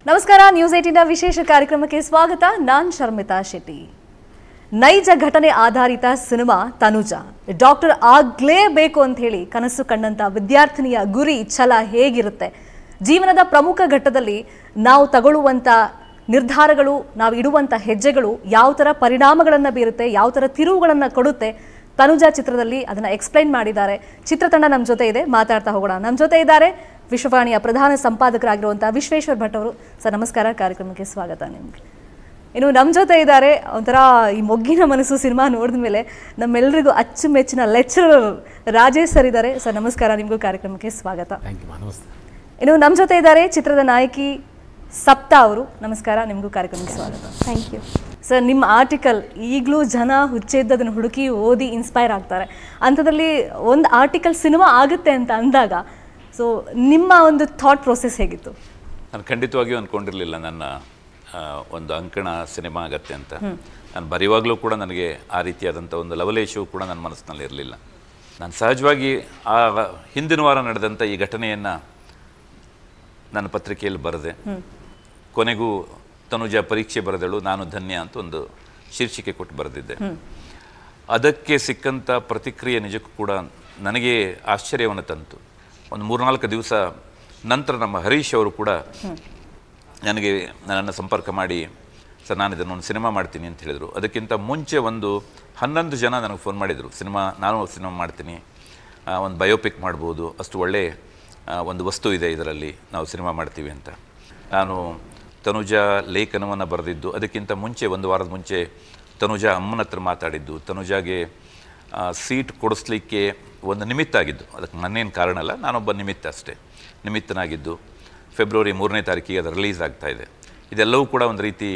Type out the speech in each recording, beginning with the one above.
ನಮಸ್ಕಾರ ನ್ಯೂಸ್ ಏಟಿನ ವಿಶೇಷ ಕಾರ್ಯಕ್ರಮಕ್ಕೆ ಸ್ವಾಗತ ನಾನ್ ಶರ್ಮಿತಾ ಶೆಟ್ಟಿ ನೈಜ ಘಟನೆ ಆಧಾರಿತ ಸಿನಿಮಾ ತನುಜ ಡಾಕ್ಟರ್ ಆಗ್ಲೇಬೇಕು ಅಂತ ಹೇಳಿ ಕನಸು ಕಂಡಂತ ವಿದ್ಯಾರ್ಥಿನಿಯ ಗುರಿ ಛಲ ಹೇಗಿರುತ್ತೆ ಜೀವನದ ಪ್ರಮುಖ ಘಟ್ಟದಲ್ಲಿ ನಾವು ತಗೊಳ್ಳುವಂತ ನಿರ್ಧಾರಗಳು ನಾವು ಇಡುವಂತ ಹೆಜ್ಜೆಗಳು ಯಾವ ಥರ ಪರಿಣಾಮಗಳನ್ನು ಬೀರುತ್ತೆ ಯಾವ ಥರ ತಿರುವುಗಳನ್ನು ಕೊಡುತ್ತೆ ತನುಜ ಚಿತ್ರದಲ್ಲಿ ಅದನ್ನ ಎಕ್ಸ್ಪ್ಲೈನ್ ಮಾಡಿದ್ದಾರೆ ಚಿತ್ರತಂಡ ನಮ್ಮ ಜೊತೆ ಇದೆ ಮಾತಾಡ್ತಾ ಹೋಗೋಣ ನಮ್ಮ ಜೊತೆ ಇದ್ದಾರೆ ವಿಶ್ವವಾಣಿಯ ಪ್ರಧಾನ ಸಂಪಾದಕರಾಗಿರುವಂತಹ ವಿಶ್ವೇಶ್ವರ್ ಭಟ್ ಅವರು ಸರ್ ನಮಸ್ಕಾರ ಕಾರ್ಯಕ್ರಮಕ್ಕೆ ಸ್ವಾಗತ ನಿಮಗೆ ಇನ್ನು ನಮ್ಮ ಜೊತೆ ಇದ್ದಾರೆ ಒಂಥರ ಈ ಮೊಗ್ಗಿನ ಮನಸ್ಸು ಸಿನಿಮಾ ನೋಡಿದ ಮೇಲೆ ನಮ್ಮೆಲ್ಲರಿಗೂ ಅಚ್ಚುಮೆಚ್ಚಿನ ಲೆಕ್ಚರರ್ ರಾಜೇಶ್ ಸರ್ ಇದ್ದಾರೆ ಸರ್ ನಮಸ್ಕಾರ ನಿಮಗೂ ಕಾರ್ಯಕ್ರಮಕ್ಕೆ ಸ್ವಾಗತ ಥ್ಯಾಂಕ್ ಯು ನಮಸ್ತೆ ಇನ್ನು ನಮ್ಮ ಜೊತೆ ಇದ್ದಾರೆ ಚಿತ್ರದ ನಾಯಕಿ ಸಪ್ತಾ ಅವರು ನಮಸ್ಕಾರ ನಿಮಗೂ ಕಾರ್ಯಕ್ರಮಕ್ಕೆ ಸ್ವಾಗತ ಥ್ಯಾಂಕ್ ಯು ಸರ್ ನಿಮ್ಮ ಆರ್ಟಿಕಲ್ ಈಗಲೂ ಜನ ಹುಚ್ಚೆದ್ದದನ್ನು ಹುಡುಕಿ ಓದಿ ಇನ್ಸ್ಪೈರ್ ಆಗ್ತಾರೆ ಅಂಥದ್ರಲ್ಲಿ ಒಂದು ಆರ್ಟಿಕಲ್ ಸಿನಿಮಾ ಆಗುತ್ತೆ ಅಂತ ಅಂದಾಗ ಸೊ ನಿಮ್ಮ ಒಂದು ಥಾಟ್ ಪ್ರೊಸೆಸ್ ಹೇಗಿತ್ತು ನಾನು ಖಂಡಿತವಾಗಿಯೂ ಅಂದ್ಕೊಂಡಿರಲಿಲ್ಲ ನನ್ನ ಆ, ಒಂದು ಅಂಕಣ ಸಿನಿಮಾ ಆಗತ್ತೆ ಅಂತ ನಾನು ಬರೆಯುವಾಗಲೂ ಕೂಡ ನನಗೆ ಆ ರೀತಿಯಾದಂಥ ಒಂದು ಲವಲೇಶವು ಕೂಡ ನನ್ನ ಮನಸ್ಸಿನಲ್ಲಿ ಇರಲಿಲ್ಲ ನಾನು ಸಹಜವಾಗಿ ಆ ಹಿಂದಿನ ವಾರ ನಡೆದಂಥ ಈ ಘಟನೆಯನ್ನು ನನ್ನ ಪತ್ರಿಕೆಯಲ್ಲಿ ಬರೆದೆ ಕೊನೆಗೂ ತನುಜ ಪರೀಕ್ಷೆ ಬರೆದಳು ನಾನು ಧನ್ಯ ಅಂತ ಒಂದು ಶೀರ್ಷಿಕೆ ಕೊಟ್ಟು ಬರೆದಿದ್ದೆ ಅದಕ್ಕೆ ಸಿಕ್ಕಂಥ ಪ್ರತಿಕ್ರಿಯೆ ನಿಜಕ್ಕೂ ಕೂಡ ನನಗೆ ಆಶ್ಚರ್ಯವನ್ನು ತಂತು ಒಂದು ಮೂರ್ನಾಲ್ಕು ದಿವಸ ನಂತರ ನಮ್ಮ ಹರೀಶ್ ಅವರು ಕೂಡ ನನಗೆ ನನ್ನನ್ನು ಸಂಪರ್ಕ ಮಾಡಿ ಸರ್ ನಾನು ಇದನ್ನು ಒಂದು ಸಿನಿಮಾ ಮಾಡ್ತೀನಿ ಅಂತ ಹೇಳಿದರು ಅದಕ್ಕಿಂತ ಮುಂಚೆ ಒಂದು ಹನ್ನೊಂದು ಜನ ನನಗೆ ಫೋನ್ ಮಾಡಿದರು ಸಿನಿಮಾ ನಾನು ಸಿನಿಮಾ ಮಾಡ್ತೀನಿ ಆ, ಒಂದು ಬಯೋಪಿಕ್ ಮಾಡ್ಬೋದು ಅಷ್ಟು ಒಳ್ಳೆ ಆ, ಒಂದು ವಸ್ತು ಇದೆ ಇದರಲ್ಲಿ ನಾವು ಸಿನಿಮಾ ಮಾಡ್ತೀವಿ ಅಂತ ನಾನು ತನುಜ ಲೇಖನವನ್ನು ಬರೆದಿದ್ದು ಅದಕ್ಕಿಂತ ಮುಂಚೆ ಒಂದು ವಾರದ ಮುಂಚೆ ತನುಜ ಅಮ್ಮನ ಹತ್ರ ಮಾತಾಡಿದ್ದು ತನುಜಾಗೆ ಆ, ಸೀಟ್ ಕೊಡಿಸ್ಲಿಕ್ಕೆ ಒಂದು ನಿಮಿತ್ತ ಆಗಿದ್ದು ಅದಕ್ಕೆ ನನ್ನೇನು ಕಾರಣ ಅಲ್ಲ ನಾನೊಬ್ಬ ನಿಮಿತ್ತ ಅಷ್ಟೇ ನಿಮಿತ್ತನಾಗಿದ್ದು ಫೆಬ್ರವರಿ ಮೂರನೇ ತಾರೀಕಿಗೆ ಅದು ರಿಲೀಸ್ ಆಗ್ತಾ ಇದೆ ಇದೆಲ್ಲವೂ ಕೂಡ ಒಂದು ರೀತಿ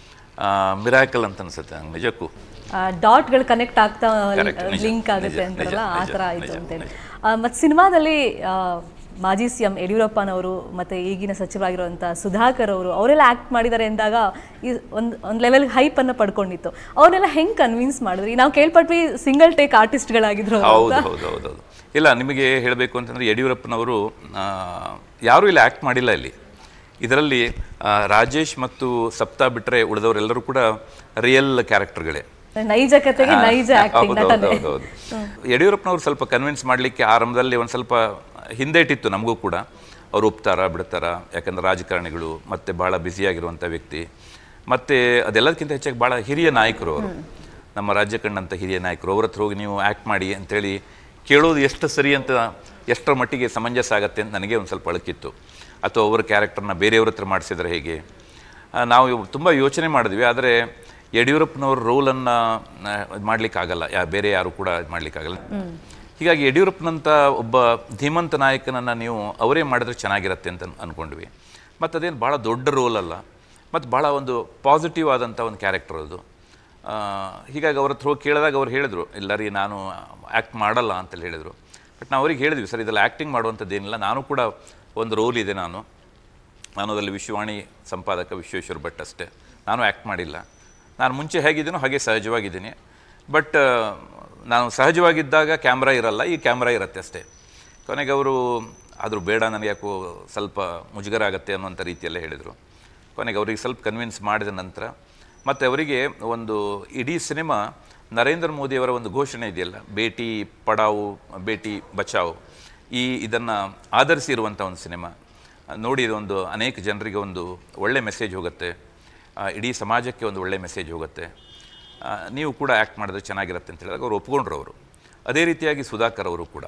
ಮಿರಾಕಲ್ ಅಂತ ಅನ್ಸುತ್ತೆ ನಂಗೆ ನಿಜಕ್ಕೂ ಡಾಟ್ಗಳು ಕನೆಕ್ಟ್ ಆಗ್ತಾ Correct, ನಿಜ, ಲಿಂಕ್ ಆಗುತ್ತೆ ನಿಜ, ಅಂತಾರಲ್ಲ ನಿಜ, ಆ ನಿಜ, ಥರ ಆಯಿತು ನಿಜ, ಅಂತೇಳಿ ನಿಜ. ಮತ್ತು ಸಿನಿಮಾದಲ್ಲಿ ಆ, ಮಾಜಿ ಸಿ ಎಂ ಯಡಿಯೂರಪ್ಪನವರು ಮತ್ತು ಈಗಿನ ಸಚಿವರಾಗಿರುವಂಥ ಸುಧಾಕರ್ ಅವರು ಅವರೆಲ್ಲ ಆ್ಯಕ್ಟ್ ಮಾಡಿದ್ದಾರೆ ಎಂದಾಗ ಈ ಒಂದು ಒಂದು ಲೆವೆಲ್ ಹೈಪನ್ನು ಪಡ್ಕೊಂಡಿತ್ತು ಅವ್ರನ್ನೆಲ್ಲ ಹೆಂಗೆ ಕನ್ವಿನ್ಸ್ ಮಾಡಿದ್ರಿ ನಾವು ಕೇಳ್ಪಟ್ವಿ ಸಿಂಗಲ್ ಟೇಕ್ ಆರ್ಟಿಸ್ಟ್ಗಳಾಗಿದ್ರು ಹೌದು ಹೌದು ಹೌದು ಹೌದು ಇಲ್ಲ ನಿಮಗೆ ಹೇಳಬೇಕು ಅಂತಂದರೆ ಯಡಿಯೂರಪ್ಪನವರು ಆ, ಯಾರೂ ಇಲ್ಲಿ ಆ್ಯಕ್ಟ್ ಮಾಡಿಲ್ಲ ಇಲ್ಲಿ ಇದರಲ್ಲಿ ಆ, ರಾಜೇಶ್ ಮತ್ತು ಸಪ್ತಾ ಬಿಟ್ಟರೆ ಉಳಿದವರೆಲ್ಲರೂ ಕೂಡ ರಿಯಲ್ ಕ್ಯಾರೆಕ್ಟರ್ಗಳೇ ನೈಜ ಕತೆಗೆ ನೈಜ ಆಕ್ಟಿಂಗ್ ಹೌದು, ಹೌದು, ನಟನೆ ಹೌದು, ಹೌದು. ಯಡಿಯೂರಪ್ಪನವ್ರು ಸ್ವಲ್ಪ ಕನ್ವಿನ್ಸ್ ಮಾಡಲಿಕ್ಕೆ ಆರಂಭದಲ್ಲಿ ಒಂದು ಸ್ವಲ್ಪ ಹಿಂದೇಟಿತ್ತು ನಮಗೂ ಕೂಡ ಅವ್ರು ಒಪ್ತಾರ ಬಿಡ್ತಾರ ಯಾಕಂದ್ರೆ ರಾಜಕಾರಣಿಗಳು ಮತ್ತೆ ಬಹಳ ಬ್ಯುಸಿಯಾಗಿರುವಂಥ ವ್ಯಕ್ತಿ ಮತ್ತೆ ಅದೆಲ್ಲದಕ್ಕಿಂತ ಹೆಚ್ಚಾಗಿ ಭಾಳ ಹಿರಿಯ ನಾಯಕರು ಅವರು ನಮ್ಮ ರಾಜ್ಯ ಕಂಡಂಥ ಹಿರಿಯ ನಾಯಕರು ಅವ್ರ ಹತ್ರ ಹೋಗಿ ನೀವು ಆ್ಯಕ್ಟ್ ಮಾಡಿ ಅಂತೇಳಿ ಕೇಳೋದು ಎಷ್ಟು ಸರಿ ಅಂತ ಎಷ್ಟರ ಮಟ್ಟಿಗೆ ಸಮಂಜಸ ಆಗತ್ತೆ ಅಂತ ನನಗೆ ಒಂದು ಸ್ವಲ್ಪ ಅಳಕಿತ್ತು ಅಥವಾ ಅವರ ಕ್ಯಾರೆಕ್ಟರ್ನ ಬೇರೆಯವ್ರ ಹತ್ರ ಮಾಡಿಸಿದ್ರೆ ಹೇಗೆ ಆ, ನಾವು ತುಂಬ ಯೋಚನೆ ಮಾಡಿದ್ವಿ ಆದರೆ ಯಡಿಯೂರಪ್ಪನವ್ರ ರೋಲನ್ನು ಮಾಡಲಿಕ್ಕಾಗಲ್ಲ ಯಾ ಬೇರೆ ಯಾರು ಕೂಡ ಇದ್ ಮಾಡ್ಲಿಕ್ಕಾಗಲ್ಲ ಹೀಗಾಗಿ ಯಡಿಯೂರಪ್ಪನಂಥ ಒಬ್ಬ ಧೀಮಂತ ನಾಯಕನನ್ನು ನೀವು ಅವರೇ ಮಾಡಿದ್ರೆ ಚೆನ್ನಾಗಿರತ್ತೆ ಅಂತ ಅಂದ್ಕೊಂಡ್ವಿ ಮತ್ತು ಅದೇನು ಭಾಳ ದೊಡ್ಡ ರೋಲ್ ಅಲ್ಲ ಮತ್ತು ಭಾಳ ಒಂದು ಪಾಸಿಟಿವ್ ಆದಂಥ ಒಂದು ಕ್ಯಾರೆಕ್ಟರ್ ಅದು ಆ, ಹೀಗಾಗಿ ಅವ್ರ ಹತ್ರ ಹೋಗಿ ಕೇಳಿದಾಗ ಅವ್ರು ಹೇಳಿದರು ಇಲ್ಲ ರೀ ನಾನು ಆ್ಯಕ್ಟ್ ಮಾಡಲ್ಲ ಅಂತೇಳಿ ಹೇಳಿದರು ಬಟ್ ನಾವು ಅವ್ರಿಗೆ ಹೇಳಿದ್ವಿ ಸರ್ ಇದೆಲ್ಲ ಆ್ಯಕ್ಟಿಂಗ್ ಮಾಡುವಂಥದ್ದೇನಿಲ್ಲ ನಾನು ಕೂಡ ಒಂದು ರೋಲ್ ಇದೆ ನಾನು ನಾನು ಅದರಲ್ಲಿ ವಿಶ್ವವಾಣಿ ಸಂಪಾದಕ ವಿಶ್ವೇಶ್ವರ್ ಭಟ್ ಅಷ್ಟೇ ನಾನು ಆ್ಯಕ್ಟ್ ಮಾಡಿಲ್ಲ ನಾನು ಮುಂಚೆ ಹೇಗಿದ್ದೀನೋ ಹಾಗೆ ಸಹಜವಾಗಿದ್ದೀನಿ ಬಟ್ ನಾನು ಸಹಜವಾಗಿದ್ದಾಗ ಕ್ಯಾಮ್ರಾ ಇರಲ್ಲ ಈ ಕ್ಯಾಮ್ರಾ ಇರುತ್ತೆ ಅಷ್ಟೇ ಕೊನೆಗೆ ಅವರು ಆದರೂ ಬೇಡ ನನಗೆ ಯಾಕೋ ಸ್ವಲ್ಪ ಮುಜುಗರ ಆಗುತ್ತೆ ಅನ್ನುವಂಥ ರೀತಿಯಲ್ಲೇ ಹೇಳಿದರು ಕೊನೆಗೆ ಅವರಿಗೆ ಸ್ವಲ್ಪ ಕನ್ವಿನ್ಸ್ ಮಾಡಿದ ನಂತರ ಮತ್ತು ಅವರಿಗೆ ಒಂದು ಇಡೀ ಸಿನಿಮಾ ನರೇಂದ್ರ ಮೋದಿಯವರ ಒಂದು ಘೋಷಣೆ ಇದೆಯಲ್ಲ ಬೇಟಿ ಪಡಾವು ಬೇಟಿ ಬಚಾವ್ ಈ ಇದನ್ನು ಆಧರಿಸಿ ಇರುವಂಥ ಒಂದು ಸಿನಿಮಾ ನೋಡಿ ಇದೊಂದು ಅನೇಕ ಜನರಿಗೆ ಒಂದು ಒಳ್ಳೆ ಮೆಸೇಜ್ ಹೋಗುತ್ತೆ ಆ, ಇಡೀ ಸಮಾಜಕ್ಕೆ ಒಂದು ಒಳ್ಳೆ ಮೆಸೇಜ್ ಹೋಗುತ್ತೆ ಆ, ನೀವು ಕೂಡ ಆ್ಯಕ್ಟ್ ಮಾಡಿದ್ರೆ ಚೆನ್ನಾಗಿರುತ್ತೆ ಅಂತ ಹೇಳಿದಾಗ ಅವ್ರು ಒಪ್ಕೊಂಡ್ರು ಅವರು ಅದೇ ರೀತಿಯಾಗಿ ಸುಧಾಕರ್ ಅವರು ಕೂಡ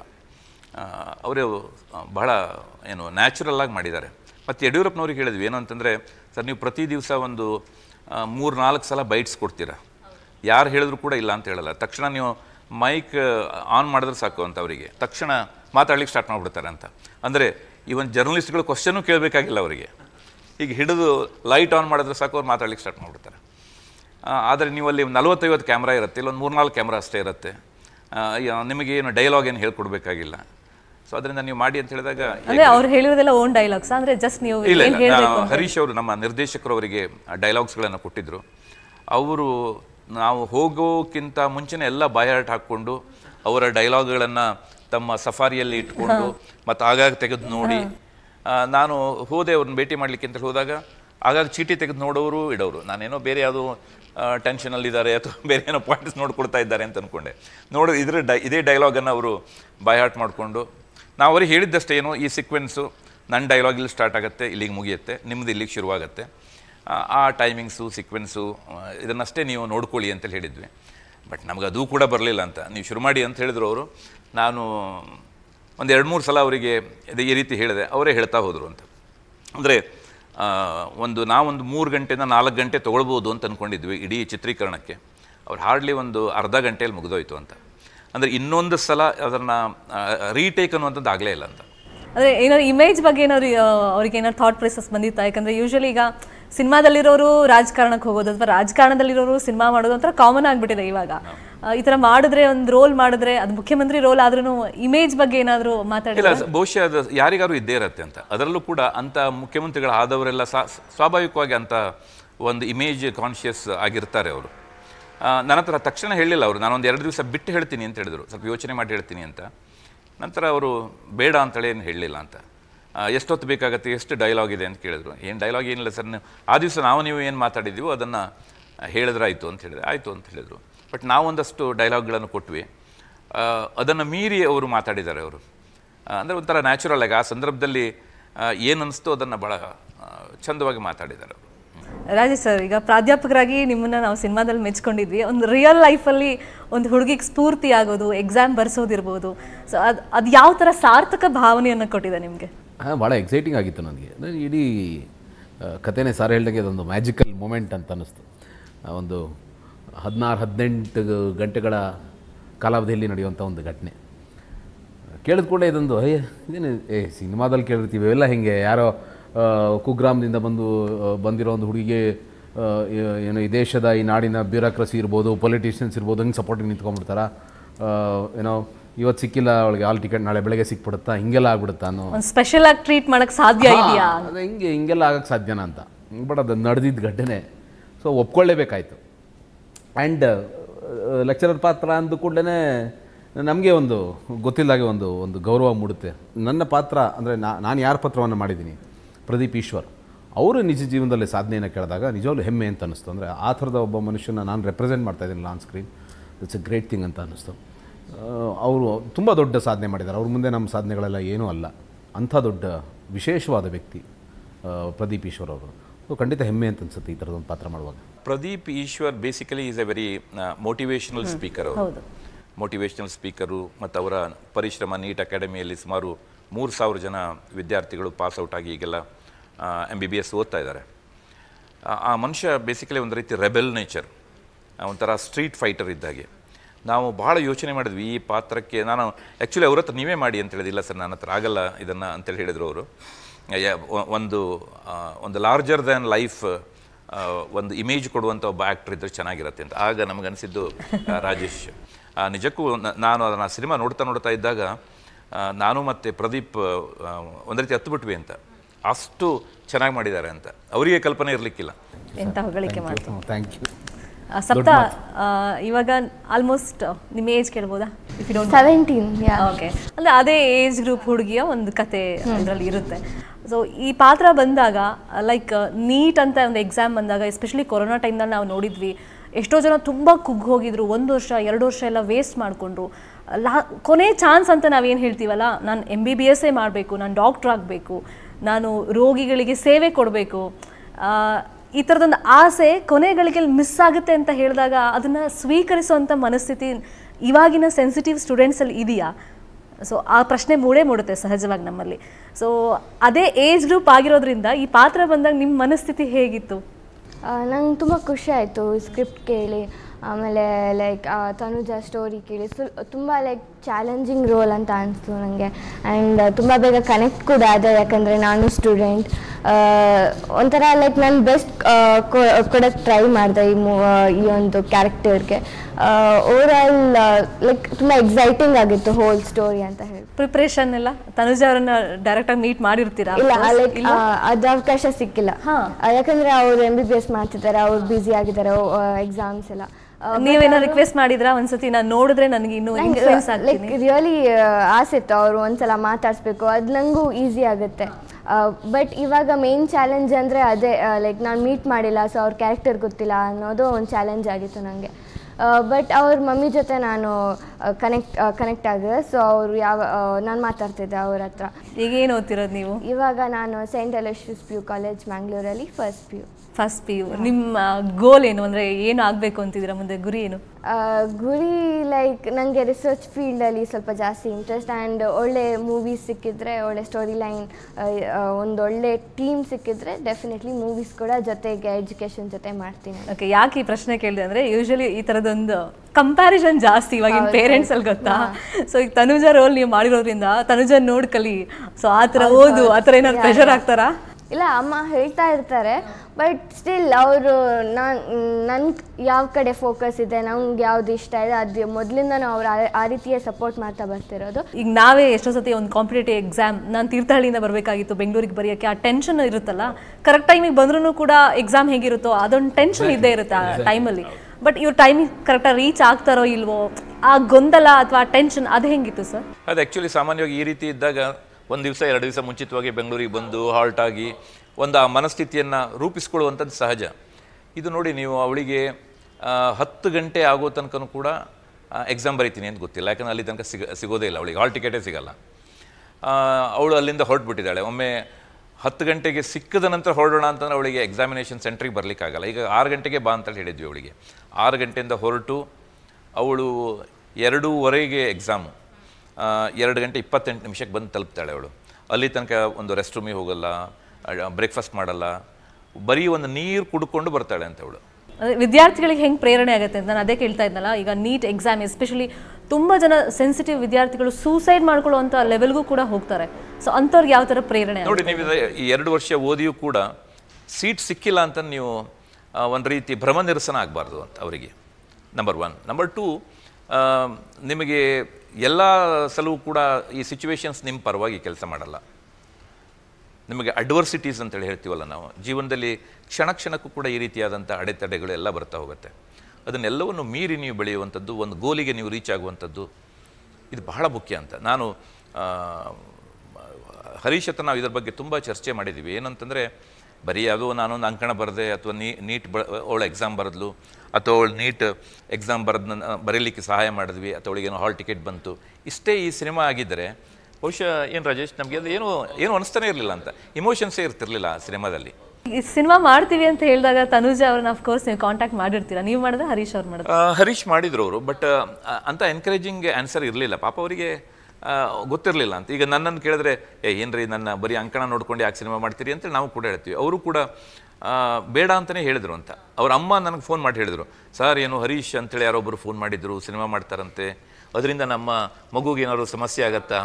ಅವರು ಬಹಳ ಏನು ನ್ಯಾಚುರಲ್ ಆಗಿ ಮಾಡಿದ್ದಾರೆ ಮತ್ತು ಯಡಿಯೂರಪ್ಪನವ್ರಿಗೆ ಹೇಳಿದ್ವಿ ಏನು ಅಂತಂದರೆ ಸರ್ ನೀವು ಪ್ರತಿ ದಿವಸ ಒಂದು ಮೂರು ನಾಲ್ಕು ಸಲ ಬೈಟ್ಸ್ ಕೊಡ್ತೀರಾ ಯಾರು ಹೇಳಿದ್ರು ಕೂಡ ಇಲ್ಲ ಅಂತ ಹೇಳಲ್ಲ ತಕ್ಷಣ ನೀವು ಮೈಕ್ ಆನ್ ಮಾಡಿದ್ರೆ ಸಾಕು ಅಂತ ಅವರಿಗೆ ತಕ್ಷಣ ಮಾತಾಡ್ಲಿಕ್ಕೆ ಸ್ಟಾರ್ಟ್ ಮಾಡಿಬಿಡ್ತಾರೆ ಅಂತ ಅಂದರೆ ಈವನ್ ಜರ್ನಲಿಸ್ಟ್ಗಳು ಕ್ವಶನೂ ಕೇಳಬೇಕಾಗಿಲ್ಲ ಅವರಿಗೆ ಈಗ ಹಿಡಿದು ಲೈಟ್ ಆನ್ ಮಾಡಿದ್ರೆ ಸಾಕು ಅವ್ರು ಮಾತಾಡ್ಲಿಕ್ಕೆ ಸ್ಟಾರ್ಟ್ ಮಾಡಿಬಿಡ್ತಾರೆ ಆದರೆ ನೀವು ಅಲ್ಲಿ ನಲವತ್ತೈವತ್ತು ಕ್ಯಾಮ್ರಾ ಇರುತ್ತೆ ಇಲ್ಲೊಂದು ಮೂರ್ನಾಲ್ಕು ಕ್ಯಾಮ್ರಾ ಅಷ್ಟೇ ಇರುತ್ತೆ ಆ, ಯ- ನಿಮಗೆ ಏನು ಡೈಲಾಗ್ ಏನು ಹೇಳ್ಕೊಡ್ಬೇಕಾಗಿಲ್ಲ ಸೊ ಅದರಿಂದ ನೀವು ಮಾಡಿ ಅಂತ ಹೇಳಿದಾಗ ಅಂದ್ರೆ ಅವ್ರು ಹೇಳಿರೋದೆಲ್ಲ ಓನ್ ಡೈಲಾಗ್ಸ್ ಅಂದ್ರೆ ಜಸ್ಟ್ ನೀವು ಇಲ್ಲ ಏನ್ ಇಲ್ಲ ಹೇಳ್ಬೇಕು ನಾ- ಹರೀಶ್ ಅವರು ನಮ್ಮ ನಿರ್ದೇಶಕರು ಅವರಿಗೆ ಡೈಲಾಗ್ಸ್ಗಳನ್ನು ಕೊಟ್ಟಿದ್ದರು ಅವರು ನಾವು ಹೋಗೋಕ್ಕಿಂತ ಮುಂಚೆನೇ ಎಲ್ಲ ಬಾಯಾಟ ಹಾಕ್ಕೊಂಡು ಅವರ ಡೈಲಾಗ್ಗಳನ್ನು ತಮ್ಮ ಸಫಾರಿಯಲ್ಲಿ ಇಟ್ಕೊಂಡು ಮತ್ತು ಆಗಾಗ ತೆಗೆದು ನೋಡಿ ಆ, ನಾನು ಹೋದೆ ಅವ್ರನ್ನ ಭೇಟಿ ಮಾಡಲಿಕ್ಕೆ ಅಂತ ಹೋದಾಗ ಆಗಾಗ ಚೀಟಿ ತೆಗೆದು ನೋಡೋರು ಇಡೋರು ನಾನೇನೋ ಬೇರೆ ಯಾವುದೋ ಟೆನ್ಷನಲ್ಲಿದ್ದಾರೆ ಅಥವಾ ಬೇರೆ ಏನೋ ಪಾಯಿಂಟ್ಸ್ ನೋಡ್ಕೊಳ್ತಾ ಇದ್ದಾರೆ ಅಂತ ಅಂದ್ಕೊಂಡೆ ನೋಡಿ ಇದ್ರ ಡೈ ಇದೇ ಡೈಲಾಗನ್ನು ಅವರು ಬೈಹಾರ್ಟ್ ಮಾಡಿಕೊಂಡು ನಾವು ಅವ್ರಿಗೆ ಹೇಳಿದ್ದಷ್ಟೇ ಏನೋ ಈ ಸೀಕ್ವೆನ್ಸು ನನ್ನ ಡೈಲಾಗ್ ಇಲ್ಲಿ ಸ್ಟಾರ್ಟ್ ಆಗುತ್ತೆ ಇಲ್ಲಿಗೆ ಮುಗಿಯುತ್ತೆ ನಿಮ್ಮದು ಇಲ್ಲಿಗೆ ಶುರುವಾಗುತ್ತೆ ಆ, ಆ ಟೈಮಿಂಗ್ಸು ಸೀಕ್ವೆನ್ಸು ಇದನ್ನಷ್ಟೇ ನೀವು ನೋಡ್ಕೊಳ್ಳಿ ಅಂತೇಳಿ ಹೇಳಿದ್ವಿ ಬಟ್ ನಮ್ಗೆ ಅದು ಕೂಡ ಬರಲಿಲ್ಲ ಅಂತ ನೀವು ಶುರು ಮಾಡಿ ಅಂತ ಹೇಳಿದ್ರು ಅವರು ನಾನು ಒಂದು ಎರಡು ಮೂರು ಸಲ ಅವರಿಗೆ ಇದು ಈ ರೀತಿ ಹೇಳಿದೆ ಅವರೇ ಹೇಳ್ತಾ ಹೋದರು ಅಂತ ಅಂದರೆ ಒಂದು ನಾವೊಂದು ಮೂರು ಗಂಟೆಯಿಂದ ನಾಲ್ಕು ಗಂಟೆ ತೊಗೊಳ್ಬೋದು ಅಂತ ಅಂದ್ಕೊಂಡಿದ್ವಿ ಇಡೀ ಚಿತ್ರೀಕರಣಕ್ಕೆ ಅವ್ರು ಹಾರ್ಡ್ಲಿ ಒಂದು ಅರ್ಧ ಗಂಟೆಯಲ್ಲಿ ಮುಗಿದೋಯ್ತು ಅಂತ ಅಂದರೆ ಇನ್ನೊಂದು ಸಲ ಅದನ್ನು ರೀಟೇಕ್ ಅನ್ನುವಂಥದ್ದು ಆಗಲೇ ಇಲ್ಲ ಅಂತ ಅಂದ್ರೆ ಏನಾದ್ರು ಇಮೇಜ್ ಬಗ್ಗೆ ಏನಾದ್ರು ಆ, ಅವ್ರಿಗೆ ಏನಾದ್ರು ಥಾಟ್ ಪ್ರೊಸೆಸ್ ಬಂದಿತ್ತಾ ಯಾಕಂದ್ರೆ ಯೂಶಲಿ ಈಗ ಸಿನಿಮಾದಲ್ಲಿರೋರು ರಾಜಕಾರಣಕ್ಕೆ ಹೋಗೋದು ಅಥವಾ ರಾಜಕಾರಣದಲ್ಲಿರೋರು ಸಿನಿಮಾ ಮಾಡೋದು ಒಂಥರ ಕಾಮನ್ ಆಗ್ಬಿಟ್ಟಿದೆ ಇವಾಗ ಆ, ಈ ತರ ಮಾಡಿದ್ರೆ ಒಂದು ರೋಲ್ ಮಾಡಿದ್ರೆ ಅದು ಮುಖ್ಯಮಂತ್ರಿ ರೋಲ್ ಆದ್ರೂ ಇಮೇಜ್ ಬಗ್ಗೆ ಏನಾದ್ರು ಮಾತಾಡಿ ಇಲ್ಲ ಬಹುಶಃ ಅದು ಯಾರಿಗಾರು ಇದ್ದೇ ಇರತ್ತೆ ಅಂತ ಅದರಲ್ಲೂ ಕೂಡ ಅಂಥ ಮುಖ್ಯಮಂತ್ರಿಗಳು ಆದವರೆಲ್ಲ ಸಾ ಸ್ವಾಭಾವಿಕವಾಗಿ ಅಂಥ ಒಂದು ಇಮೇಜ್ ಕಾನ್ಷಿಯಸ್ ಆಗಿರ್ತಾರೆ ಅವರು ನನ್ನ ಹತ್ರ ತಕ್ಷಣ ಹೇಳಿಲ್ಲ ಅವರು ನಾನೊಂದು ಎರಡು ದಿವಸ ಬಿಟ್ಟು ಹೇಳ್ತೀನಿ ಅಂತ ಹೇಳಿದರು ಸ್ವಲ್ಪ ಯೋಚನೆ ಮಾಡಿ ಹೇಳ್ತೀನಿ ಅಂತ ನಂತರ ಅವರು ಬೇಡ ಅಂತೇಳಿ ಏನು ಹೇಳಲಿಲ್ಲ ಅಂತ ಆ, ಎಷ್ಟೊತ್ತು ಬೇಕಾಗತ್ತೆ ಎಷ್ಟು ಡೈಲಾಗ್ ಇದೆ ಅಂತ ಕೇಳಿದ್ರು ಏನು ಡೈಲಾಗ್ ಏನಿಲ್ಲ ಸರ್ ನೀವು ಆ ದಿವಸ ನಾವು ನೀವು ಏನು ಮಾತಾಡಿದ್ದೀವೋ ಅದನ್ನು ಹೇಳಿದ್ರಾಯ್ತು ಅಂತ ಹೇಳಿದ್ರೆ ಆಯಿತು ಅಂತ ಹೇಳಿದರು ಬಟ್ ನಾವೊಂದಷ್ಟು ಡೈಲಾಗ್ಗಳನ್ನು ಕೊಟ್ವಿ ಅದನ್ನು ಮೀರಿ ಅವರು ಮಾತಾಡಿದ್ದಾರೆ ಅವರು ಅಂದರೆ ಒಂಥರ ನ್ಯಾಚುರಲ್ ಆಗಿ ಆ ಸಂದರ್ಭದಲ್ಲಿ ಏನು ಅನಿಸ್ತೋ ಅದನ್ನು ಭಾಳ ಆ, ಚಂದವಾಗಿ ಮಾತಾಡಿದ್ದಾರೆ ಅವರು ರಾಜೇಶ್ ಸರ್ ಈಗ ಪ್ರಾಧ್ಯಾಪಕರಾಗಿ ನಿಮ್ಮನ್ನ ನಾವು ಸಿನಿಮಾದಲ್ಲಿ ಮೆಚ್ಕೊಂಡಿದ್ವಿ ಒಂದು ರಿಯಲ್ ಲೈಫಲ್ಲಿ ಒಂದು ಹುಡುಗಿಗೆ ಸ್ಫೂರ್ತಿ ಆಗೋದು ಎಕ್ಸಾಮ್ ಬರ್ಸೋದಿರ್ಬೋದು ಸೊ ಅದು ಅದು ಯಾವ ಥರ ಸಾರ್ಥಕ ಭಾವನೆಯನ್ನು ಕೊಟ್ಟಿದೆ ನಿಮಗೆ ಹಾಂ ಭಾಳ ಎಕ್ಸೈಟಿಂಗ್ ಆಗಿತ್ತು ನನಗೆ ಅಂದರೆ ಇಡೀ ಆ, ಕಥೆನೇ ಸಾರ್ ಹೇಳ್ದಂಗೆ ಅದೊಂದು ಮ್ಯಾಜಿಕಲ್ ಮೂಮೆಂಟ್ ಅಂತ ಅನ್ನಿಸ್ತು ಆ, ಒಂದು ಹದಿನಾರು ಹದಿನೆಂಟು ಗಂಟೆಗಳ ಕಾಲಾವಧಿಯಲ್ಲಿ ನಡೆಯುವಂಥ ಒಂದು ಘಟನೆ ಕೇಳಿದ ಕೂಡಲೇ ಇದೊಂದು ಅಯ್ಯ ಇದೇನು ಏ ಸಿನಿಮಾದಲ್ಲಿ ಕೇಳಿರ್ತೀವಿ ಇವೆಲ್ಲ ಹಿಂಗೆ ಯಾರೋ ಆ, ಕುಗ್ರಾಮದಿಂದ ಬಂದು ಆ, ಬಂದಿರೋ ಒಂದು ಹುಡುಗಿಗೆ ಆ, ಏ- ಏನು ಈ ದೇಶದ ಈ ನಾಡಿನ ಬ್ಯೂರೋಕ್ರಸಿ ಇರ್ಬೋದು ಪೊಲಿಟಿಷಿಯನ್ಸ್ ಇರ್ಬೋದು ಹಂಗೆ ಸಪೋರ್ಟಿಗೆ ನಿಂತ್ಕೊಂಡ್ಬಿಡ್ತಾರ ಆ, ಏನೋ ಇವತ್ತು ಸಿಕ್ಕಿಲ್ಲ ಅವಳಿಗೆ ಆಲ್ ಟಿಕೆಟ್ ನಾಳೆ ಬೆಳಗ್ಗೆ ಸಿಕ್ಬಿಡುತ್ತಾ ಹಿಂಗೆಲ್ಲ ಆಗ್ಬಿಡುತ್ತಾ ಅನ್ನೋ ಒಂದು ಸ್ಪೆಷಲ್ ಆಗಿ ಟ್ರೀಟ್ ಮಾಡಕ್ ಸಾಧ್ಯ ಇದೆಯಾ ಅದು ಹಿಂಗೆ ಹಿಂಗೆಲ್ಲ ಆಗಕ್ಕೆ ಸಾಧ್ಯನಾ ಅಂತ ಬಟ್ ಅದು ನಡೆದಿದ್ದ ಘಟನೆ ಸೊ ಒಪ್ಕೊಳ್ಳೇಬೇಕಾಯ್ತು ಆ್ಯಂಡ್ ಲೆಕ್ಚರರ್ ಪಾತ್ರ ಅಂದ ಕೂಡಲೇ ನಮಗೆ ಒಂದು ಗೊತ್ತಿಲ್ದಾಗೆ ಒಂದು ಒಂದು ಗೌರವ ಮೂಡುತ್ತೆ ನನ್ನ ಪಾತ್ರ ಅಂದರೆ ನಾನು ಯಾರ ಪಾತ್ರವನ್ನು ಮಾಡಿದ್ದೀನಿ ಪ್ರದೀಪ್ ಈಶ್ವರ್ ಅವರು ನಿಜ ಜೀವನದಲ್ಲಿ ಸಾಧನೆಯನ್ನು ಕೇಳಿದಾಗ ನಿಜವಾಗ್ಲೂ ಹೆಮ್ಮೆ ಅಂತ ಅನ್ನಿಸ್ತು ಅಂದರೆ ಆ ಥರದ ಒಬ್ಬ ಮನುಷ್ಯನ ನಾನು ರೆಪ್ರೆಸೆಂಟ್ ಮಾಡ್ತಾ ಇದ್ದೀನಿ on screen it's a great thing ಅಂತ ಅನ್ನಿಸ್ತು ಅವರು ತುಂಬ ದೊಡ್ಡ ಸಾಧನೆ ಮಾಡಿದ್ದಾರೆ ಅವ್ರ ಮುಂದೆ ನಮ್ಮ ಸಾಧನೆಗಳೆಲ್ಲ ಏನೂ ಅಲ್ಲ ಅಂಥ ದೊಡ್ಡ ವಿಶೇಷವಾದ ವ್ಯಕ್ತಿ ಆ, ಪ್ರದೀಪ್ ಈಶ್ವರ್ ಅವರು ಸೊ ಖಂಡಿತ ಹೆಮ್ಮೆ ಅಂತ ಅನ್ಸುತ್ತೆ ಈ ಥರದೊಂದು ಪಾತ್ರ ಮಾಡುವಾಗ Pradeep Eshwar basically is a very motivational speaker ಅವರು ಹೌದು ಮೋಟಿವೇಶನಲ್ ಸ್ಪೀಕರು ಮತ್ತು ಅವರ ಪರಿಶ್ರಮ ನೀಟ್ ಅಕಾಡೆಮಿಯಲ್ಲಿ ಸುಮಾರು ಮೂರು ಸಾವಿರ ಜನ ವಿದ್ಯಾರ್ಥಿಗಳು ಪಾಸ್ ಔಟ್ ಆಗಿ ಈಗೆಲ್ಲ ಎಮ್ ಬಿ ಬಿ ಎಸ್ ಓದ್ತಾ ಇದ್ದಾರೆ ಆ- ಆ ಮನುಷ್ಯ ಬೇಸಿಕಲಿ ಒಂದು ರೀತಿ ರೆಬೆಲ್ ನೇಚರ್ ಒಂಥರ ಸ್ಟ್ರೀಟ್ ಫೈಟರ್ ಇದ್ದಾಗೆ ನಾವು ಭಾಳ ಯೋಚನೆ ಮಾಡಿದ್ವಿ ಈ ಪಾತ್ರಕ್ಕೆ ನಾನು ಆ್ಯಕ್ಚುಲಿ ಅವ್ರ ಹತ್ರ ನೀವೇ ಮಾಡಿ ಅಂತ ಹೇಳಿದಿಲ್ಲ ಸರ್ ನನ್ನ ಹತ್ರ ಆಗಲ್ಲ ಇದನ್ನು ಅಂತೇಳಿ ಹೇಳಿದರು ಅವರು ಯ- ಒ- ಒಂದು ಆ, ಒಂದು ಲಾರ್ಜರ್ ದ್ಯಾನ್ ಲೈಫ್ ಒಂದು ಇಮೇಜ್ ಕೊಡುವಂಥ ಒಬ್ಬ ಆ್ಯಕ್ಟರ್ ಇದ್ದರೆ ಚೆನ್ನಾಗಿರುತ್ತೆ ಅಂತ ಆಗ ನಮಗನಿಸಿದ್ದು ಆ, ರಾಜೇಶ್ ಆ, ನಿಜಕ್ಕೂ ನ- ನಾನು ಅದನ್ನು ಸಿನಿಮಾ ನೋಡ್ತಾ ನೋಡ್ತಾ ಇದ್ದಾಗ ಆ, ನಾನು ಮತ್ತು ಪ್ರದೀಪ್ ಆ, ಒಂದು ರೀತಿ ಹತ್ತು ಬಿಟ್ವಿ ಅಂತ ಅಷ್ಟು ಚೆನ್ನಾಗಿ ಮಾಡಿದ್ದಾರೆ ಅಂತ ಅವರಿಗೆ ಕಲ್ಪನೆ ಇರಲಿಕ್ಕಿಲ್ಲ ಎಂತ ಹೊಗಳಿಕೆ ಮಾಡ್ತಾರೆ ಥ್ಯಾಂಕ್ ಯು ಆ, ಸಪ್ತ ಆ, ಇವಾಗ ಆಲ್ಮೋಸ್ಟ್ ನಿಮ್ಮ ಏಜ್ ಕೇಳ್ಬೋದಾ if you don't seventeen ya okay ಅಂದ್ರೆ ಅದೇ ಏಜ್ ಗ್ರೂಪ್ ಹುಡುಗಿಯ ಒಂದು ಕತೆ ಇದರಲ್ಲಿ ಇರುತ್ತೆ ಸೊ ಈ ಪಾತ್ರ ಬಂದಾಗ ಲೈಕ್ ನೀಟ್ ಅಂತ ಒಂದು ಎಕ್ಸಾಮ್ ಬಂದಾಗ ಎಸ್ಪೆಷಲಿ ಕೊರೋನಾ ಟೈಮ್ನಲ್ಲಿ ನಾವು ನೋಡಿದ್ವಿ ಎಷ್ಟೋ ಜನ ತುಂಬ ಕುಗ್ಗಿ ಹೋಗಿದ್ರು ಒಂದು ವರ್ಷ ಎರಡು ವರ್ಷ ಎಲ್ಲ ವೇಸ್ಟ್ ಮಾಡಿಕೊಂಡ್ರು ಲಾ ಕೊನೆ ಚಾನ್ಸ್ ಅಂತ ನಾವೇನು ಹೇಳ್ತೀವಲ್ಲ ನಾನು ಎಮ್ ಬಿ ಬಿ ಎಸ್ಸೇ ಮಾಡಬೇಕು ನಾನು ಡಾಕ್ಟ್ರ್ ಆಗಬೇಕು ನಾನು ರೋಗಿಗಳಿಗೆ ಸೇವೆ ಕೊಡಬೇಕು ಈ ಥರದೊಂದು ಆಸೆ ಕೊನೆಗಳಿಗೆ ಮಿಸ್ ಆಗುತ್ತೆ ಅಂತ ಹೇಳಿದಾಗ ಅದನ್ನು ಸ್ವೀಕರಿಸುವಂಥ ಮನಸ್ಥಿತಿ ಇವಾಗಿನ ಸೆನ್ಸಿಟಿವ್ ಸ್ಟೂಡೆಂಟ್ಸಲ್ಲಿ ಇದೆಯಾ ಸೊ ಆ ಪ್ರಶ್ನೆ ಮೂಡೇ ಮೂಡುತ್ತೆ ಸಹಜವಾಗಿ ನಮ್ಮಲ್ಲಿ ಸೊ ಅದೇ ಏಜ್ ಗ್ರೂಪ್ ಆಗಿರೋದ್ರಿಂದ ಈ ಪಾತ್ರ ಬಂದಾಗ ನಿಮ್ಮ ಮನಸ್ಥಿತಿ ಹೇಗಿತ್ತು ನಂಗೆ ತುಂಬ ಖುಷಿ ಆಯಿತು ಸ್ಕ್ರಿಪ್ಟ್ ಕೇಳಿ ಆಮೇಲೆ ಲೈಕ್ ತನುಜ ಸ್ಟೋರಿ ಕೇಳಿ ಸು ತುಂಬ ಲೈಕ್ ಚಾಲೆಂಜಿಂಗ್ ರೋಲ್ ಅಂತ ಅನಿಸ್ತು ನನಗೆ ಆ್ಯಂಡ್ ತುಂಬ ಬೇಗ ಕನೆಕ್ಟ್ ಕೂಡ ಆದೆ ಯಾಕಂದರೆ ನಾನು ಸ್ಟೂಡೆಂಟ್ ಒಂಥರ ಲೈಕ್ ನಾನು ಬೆಸ್ಟ್ ಕೊಡೋಕ್ಕೆ ಟ್ರೈ ಮಾಡಿದೆ ಈ ಮೂ ಈ ಒಂದು ಕ್ಯಾರೆಕ್ಟರ್ಗೆ ಓವರಾಲ್ ಲೈಕ್ ತುಂಬ ಎಕ್ಸೈಟಿಂಗ್ ಆಗಿತ್ತು ಹೋಲ್ ಸ್ಟೋರಿ ಅಂತ ಹೇಳಿ ಪ್ರಿಪ್ರೇಷನ್ ಎಲ್ಲ ತನುಜ ಅವರನ್ನ ಡೈರೆಕ್ಟಾಗಿ ಮೀಟ್ ಮಾಡಿರ್ತೀರಾ ಇಲ್ಲ ಲೈಕ್ ಅದು ಅವಕಾಶ ಸಿಕ್ಕಿಲ್ಲ ಹಾ. ಆ, ಯಾಕಂದ್ರೆ ಅವ್ರು ಎಂ ಬಿ ಬಿ ಎಸ್ ಮಾಡ್ತಿದ್ದಾರೆ ಅವ್ರು ಬ್ಯುಸಿ ಆಗಿದ್ದಾರೆ ಎಕ್ಸಾಮ್ಸ್ ಎಲ್ಲ ನೀವೇನೋ ರಿಕ್ವೆಸ್ಟ್ ಮಾಡಿದ್ರಾ ಒಂದ್ಸತಿ ನಾನು ನೋಡಿದ್ರೆ ನನಗೆ ಇನ್ನೂ ಇನ್ಫ್ಲೂಯೆನ್ಸ್ ಲೈಕ್ ಆಗ್ತೀನಿ ರಿಯಲಿ ಆಸೆ ಇತ್ತು ಅವರು ಒಂದ್ಸಲ ಮಾತಾಡಿಸ್ಬೇಕು ಅದು ನಂಗೂ ಈಸಿ ಆಗುತ್ತೆ ಬಟ್ ಇವಾಗ ಮೇನ್ ಚಾಲೆಂಜ್ ಅಂದರೆ ಅದೇ ಲೈಕ್ ನಾನು ಮೀಟ್ ಮಾಡಿಲ್ಲ ಸೊ ಅವ್ರ ಕ್ಯಾರೆಕ್ಟರ್ ಗೊತ್ತಿಲ್ಲ ಅನ್ನೋದು ಒಂದು ಚಾಲೆಂಜ್ ಆಗಿತ್ತು ನನಗೆ ಬಟ್ ಅವ್ರ ಮಮ್ಮಿ ಜೊತೆ ನಾನು ಕನೆಕ್ಟ್ ಕನೆಕ್ಟ್ ಆಗಿದೆ ಸೊ ಅವರು ಯಾವ ನಾನು ಮಾತಾಡ್ತಿದ್ದೆ ಅವ್ರ ಹತ್ರ ಈಗ ಏನು ಓದ್ತಿರೋದು ನೀವು ಇವಾಗ ನಾನು Saint Aloysius P U college ಮ್ಯಾಂಗ್ಳೂರಲ್ಲಿ first P U first P U ನಿಮ್ಮ ಗೋಲ್ ಏನು ಅಂದರೆ ಏನು ಆಗಬೇಕು ಅಂತಿದ್ದೀರಾ ಮುಂದೆ ಗುರಿ ಏನು ಗುರಿ ಲೈಕ್ ನನಗೆ ರಿಸರ್ಚ್ ಫೀಲ್ಡಲ್ಲಿ ಸ್ವಲ್ಪ ಜಾಸ್ತಿ ಇಂಟ್ರೆಸ್ಟ್ ಆ್ಯಂಡ್ ಒಳ್ಳೆ ಮೂವೀಸ್ ಸಿಕ್ಕಿದ್ರೆ ಒಳ್ಳೆ ಸ್ಟೋರಿ ಲೈನ್ ಒಂದು ಒಳ್ಳೆ ಟೀಮ್ ಸಿಕ್ಕಿದ್ರೆ ಡೆಫಿನೆಟ್ಲಿ ಮೂವೀಸ್ ಕೂಡ ಜೊತೆಗೆ ಎಜುಕೇಷನ್ ಜೊತೆ ಮಾಡ್ತೀನಿ ಓಕೆ ಯಾಕೆ ಈ ಪ್ರಶ್ನೆ ಕೇಳಿದೆ ಅಂದರೆ ಯೂಶಲಿ ಈ ಥರದೊಂದು ಕಂಪ್ಯಾರಿಸನ್ ಜಾಸ್ತಿ ಇವಾಗಿನ ಪೇರೆಂಟ್ಸ್ ಅಲ್ಲಿ ಗೊತ್ತಾ ಸೊ ಈಗ ತನುಜ ರೋಲ್ ನೀವು ಮಾಡಿರೋದ್ರಿಂದ ತನುಜ ನೋಡ್ ಕಲಿ ಸೊ ಆ ಥರ ಓದು ಆ ಥರ ಏನಾದ್ರು ಪ್ರೆಷರ್ ಆಗ್ತಾರಾ ಇಲ್ಲ ಅಮ್ಮ ಹೇಳ್ತಾ ಇರ್ತಾರೆ ಬಟ್ ಸ್ಟಿಲ್ ಅವರು ನಾನು ನನ್ನ ಯಾವ ಕಡೆ ಫೋಕಸ್ ಇದೆ ನಂಗೆ ಯಾವ್ದು ಇಷ್ಟ ಇದೆ ಅದು ಮೊದಲಿಂದನೂ ಅವ್ರು ಆ- ಆ ರೀತಿಯೇ ಸಪೋರ್ಟ್ ಮಾಡ್ತಾ ಬರ್ತಿರೋದು ಈಗ ನಾವೇ ಎಷ್ಟೋ ಸತಿ ಒಂದು ಕಾಂಪಿಟೇಟಿವ್ ಎಕ್ಸಾಮ್ ನಾನು ತೀರ್ಥಹಳ್ಳಿಯಿಂದ ಬರಬೇಕಾಗಿತ್ತು ಬೆಂಗಳೂರಿಗೆ ಬರೆಯೋಕ್ಕೆ ಆ ಟೆನ್ಷನ್ ಇರುತ್ತಲ್ಲ ಕರೆಕ್ಟ್ ಟೈಮಿಗೆ ಬಂದ್ರೂ ಕೂಡ ಎಕ್ಸಾಮ್ ಹೇಗಿರುತ್ತೋ ಅದೊಂದು ಟೆನ್ಷನ್ ಇದ್ದೇ ಇರುತ್ತೆ ಆ ಟೈಮಲ್ಲಿ ಬಟ್ ಇವ್ರ ಟೈಮಿಗೆ ಕರೆಕ್ಟಾಗಿ ರೀಚ್ ಆಗ್ತಾರೋ ಇಲ್ವೋ ಆ ಗೊಂದಲ ಅಥವಾ ಟೆನ್ಷನ್ ಅದು ಹೆಂಗಿತ್ತು ಸರ್ ಅದು ಆ್ಯಕ್ಚುಲಿ ಸಾಮಾನ್ಯವಾಗಿ ಈ ರೀತಿ ಇದ್ದಾಗ ಒಂದು ದಿವಸ ಎರಡು ದಿವಸ ಮುಂಚಿತವಾಗಿ ಬೆಂಗಳೂರಿಗೆ ಬಂದು ಹಾಲ್ಟ್ ಆಗಿ ಒಂದು ಆ ಮನಸ್ಥಿತಿಯನ್ನು ರೂಪಿಸ್ಕೊಳ್ಳುವಂಥದ್ದು ಸಹಜ ಇದು ನೋಡಿ ನೀವು ಅವಳಿಗೆ ಆ, ಹತ್ತು ಗಂಟೆ ಆಗೋ ತನಕನೂ ಕೂಡ ಎಕ್ಸಾಮ್ ಬರೀತೀನಿ ಅಂತ ಗೊತ್ತಿಲ್ಲ ಯಾಕಂದ್ರೆ ಅಲ್ಲಿ ತನಕ ಸಿಗ ಸಿಗೋದೇ ಇಲ್ಲ ಅವಳಿಗೆ ಹಾಲ್ ಟಿಕೆಟೇ ಸಿಗಲ್ಲ ಆ, ಅವಳು ಅಲ್ಲಿಂದ ಹೊರಟ್ಬಿಟ್ಟಿದ್ದಾಳೆ ಒಮ್ಮೆ ಹತ್ತು ಗಂಟೆಗೆ ಸಿಕ್ಕದ ನಂತರ ಹೊರಡೋಣ ಅಂತಂದ್ರೆ ಅವಳಿಗೆ ಎಕ್ಸಾಮಿನೇಷನ್ ಸೆಂಟ್ರಿಗೆ ಬರಲಿಕ್ಕಾಗಲ್ಲ ಈಗ ಆರು ಗಂಟೆಗೆ ಬಾ ಅಂತ ಹೇಳಿದ್ವಿ ಅವಳಿಗೆ ಆರು ಗಂಟೆಯಿಂದ ಹೊರಟು ಅವಳು ಎರಡೂವರೆಗೆ ಎಕ್ಸಾಮು ಎರಡು ಗಂಟೆ ಇಪ್ಪತ್ತೆಂಟು ನಿಮಿಷಕ್ಕೆ ಬಂದು ತಲುಪ್ತಾಳೆ ಅವಳು ಅಲ್ಲಿ ತನಕ ಒಂದು ರೆಸ್ಟ್ ರೂಮಿಗೆ ಹೋಗಲ್ಲ ಬ್ರೇಕ್ಫಾಸ್ಟ್ ಮಾಡಲ್ಲ ಬರೀ ಒಂದು ನೀರು ಕುಡ್ಕೊಂಡು ಬರ್ತಾಳೆ ಅಂತ ಅವಳು ಅದೇ ವಿದ್ಯಾರ್ಥಿಗಳಿಗೆ ಹೆಂಗೆ ಪ್ರೇರಣೆ ಆಗುತ್ತೆ ಅಂತ ನಾನು ಅದೇ ಕೇಳ್ತಾ ಇದ್ನಲ್ಲ ಈಗ ನೀಟ್ ಎಕ್ಸಾಮ್ ಎಸ್ಪೆಷಲಿ ತುಂಬ ಜನ ಸೆನ್ಸಿಟಿವ್ ವಿದ್ಯಾರ್ಥಿಗಳು ಸೂಸೈಡ್ ಮಾಡ್ಕೊಳ್ಳುವಂಥ ಲೆವೆಲ್ಗೂ ಕೂಡ ಹೋಗ್ತಾರೆ ಸೊ ಅಂಥವ್ರಿಗೆ ಯಾವ ಥರ ಪ್ರೇರಣೆ ಆಗುತ್ತೆ? ನೋಡಿ ನೀವು ಇದು- ಈ ಎರಡು ವರ್ಷ ಓದಿಯೂ ಕೂಡ ಸೀಟ್ ಸಿಕ್ಕಿಲ್ಲ ಅಂತ ನೀವು ಒಂದು ರೀತಿ ಭ್ರಮ ನಿರಸನ ಆಗಬಾರ್ದು ಅಂತ ಅವರಿಗೆ ನಂಬರ್ ಒನ್ ನಂಬರ್ ಟೂ ನಿಮಗೆ ಎಲ್ಲ ಸಲವೂ ಕೂಡ ಈ ಸಿಚುವೇಶನ್ಸ್ ನಿಮ್ಮ ಪರವಾಗಿ ಕೆಲಸ ಮಾಡಲ್ಲ ನಿಮಗೆ ಅಡ್ವರ್ಸಿಟೀಸ್ ಅಂತೇಳಿ ಹೇಳ್ತೀವಲ್ಲ ನಾವು ಜೀವನದಲ್ಲಿ ಕ್ಷಣ ಕ್ಷಣಕ್ಕೂ ಕೂಡ ಈ ರೀತಿಯಾದಂಥ ಅಡೆತಡೆಗಳು ಎಲ್ಲ ಬರ್ತಾ ಹೋಗುತ್ತೆ ಅದನ್ನೆಲ್ಲವನ್ನು ಮೀರಿ ನೀವು ಬೆಳೆಯುವಂಥದ್ದು ಒಂದು ಗೋಲಿಗೆ ನೀವು ರೀಚ್ ಆಗುವಂಥದ್ದು ಇದು ಬಹಳ ಮುಖ್ಯ ಅಂತ ನಾನು ಆ, ಹರೀಶ್ ಹತ್ರ ನಾವು ಇದ್ರ ಬಗ್ಗೆ ತುಂಬ ಚರ್ಚೆ ಮಾಡಿದ್ದೀವಿ ಏನಂತಂದರೆ ಬರೀ ಅದು ನಾನೊಂದು ಅಂಕಣ ಬರದೆ ಅಥವಾ ನೀ ನೀಟ್ ಬ ಅವಳು ಎಕ್ಸಾಮ್ ಬರೆದ್ಲು ಅಥವಾ ಅವಳು ನೀಟ್ ಎಕ್ಸಾಮ್ ಬರೆದ ಬರೀಲಿಕ್ಕೆ ಸಹಾಯ ಮಾಡಿದ್ವಿ ಅಥವಾ ಅವಳಿಗೇನೋ ಹಾಲ್ ಟಿಕೆಟ್ ಬಂತು ಇಷ್ಟೇ ಈ ಸಿನಿಮಾ ಆಗಿದ್ದರೆ ಬಹುಶಃ ಏನು ರಾಜೇಶ್ ನಮಗೆ ಅದು ಏನು ಏನು ಅನಿಸ್ತಾನೆ ಇರಲಿಲ್ಲ ಅಂತ ಇಮೋಷನ್ಸೇ ಇರ್ತಿರ್ಲಿಲ್ಲ ಆ ಸಿನಿಮಾದಲ್ಲಿ ಈ ಸಿನಿಮಾ ಮಾಡ್ತೀವಿ ಅಂತ ಹೇಳಿದಾಗ ತನುಜ ಅವ್ರನ್ನ ಅಫ್ಕೋರ್ಸ್ ನೀವು ಕಾಂಟ್ಯಾಕ್ಟ್ ಮಾಡಿರ್ತೀರಾ ನೀವು ಮಾಡಿದ್ರೆ ಹರೀಶ್ ಅವ್ರು ಮಾಡಿದ್ರೆ ಆ, ಹರೀಶ್ ಮಾಡಿದ್ರು ಅವರು ಬಟ್ ಅಂತ ಎನ್ಕರೇಜಿಂಗ್ ಆನ್ಸರ್ ಇರಲಿಲ್ಲ ಪಾಪ ಅವರಿಗೆ ಗೊತ್ತಿರಲಿಲ್ಲ ಅಂತ ಈಗ ನನ್ನನ್ನು ಕೇಳಿದ್ರೆ ಏ ಏನ್ರಿ ನನ್ನ ಬರೀ ಅಂಕಣ ನೋಡ್ಕೊಂಡು ಯಾಕೆ ಸಿನಿಮಾ ಮಾಡ್ತೀರಿ ಅಂತ ನಾವು ಕೂಡ ಹೇಳ್ತೀವಿ ಅವರು ಕೂಡ ಆ, ಬೇಡ ಅಂತಲೇ ಹೇಳಿದರು ಅಂತ ಅವ್ರ ಅಮ್ಮ ನನಗೆ ಫೋನ್ ಮಾಡಿ ಹೇಳಿದರು ಸರ್ ಏನು ಹರೀಶ್ ಅಂತೇಳಿ ಯಾರೊಬ್ಬರು ಫೋನ್ ಮಾಡಿದ್ರು ಸಿನಿಮಾ ಮಾಡ್ತಾರಂತೆ ಅದರಿಂದ ನಮ್ಮ ಮಗುಗೆ ಏನಾದ್ರು ಸಮಸ್ಯೆ ಆಗತ್ತಾ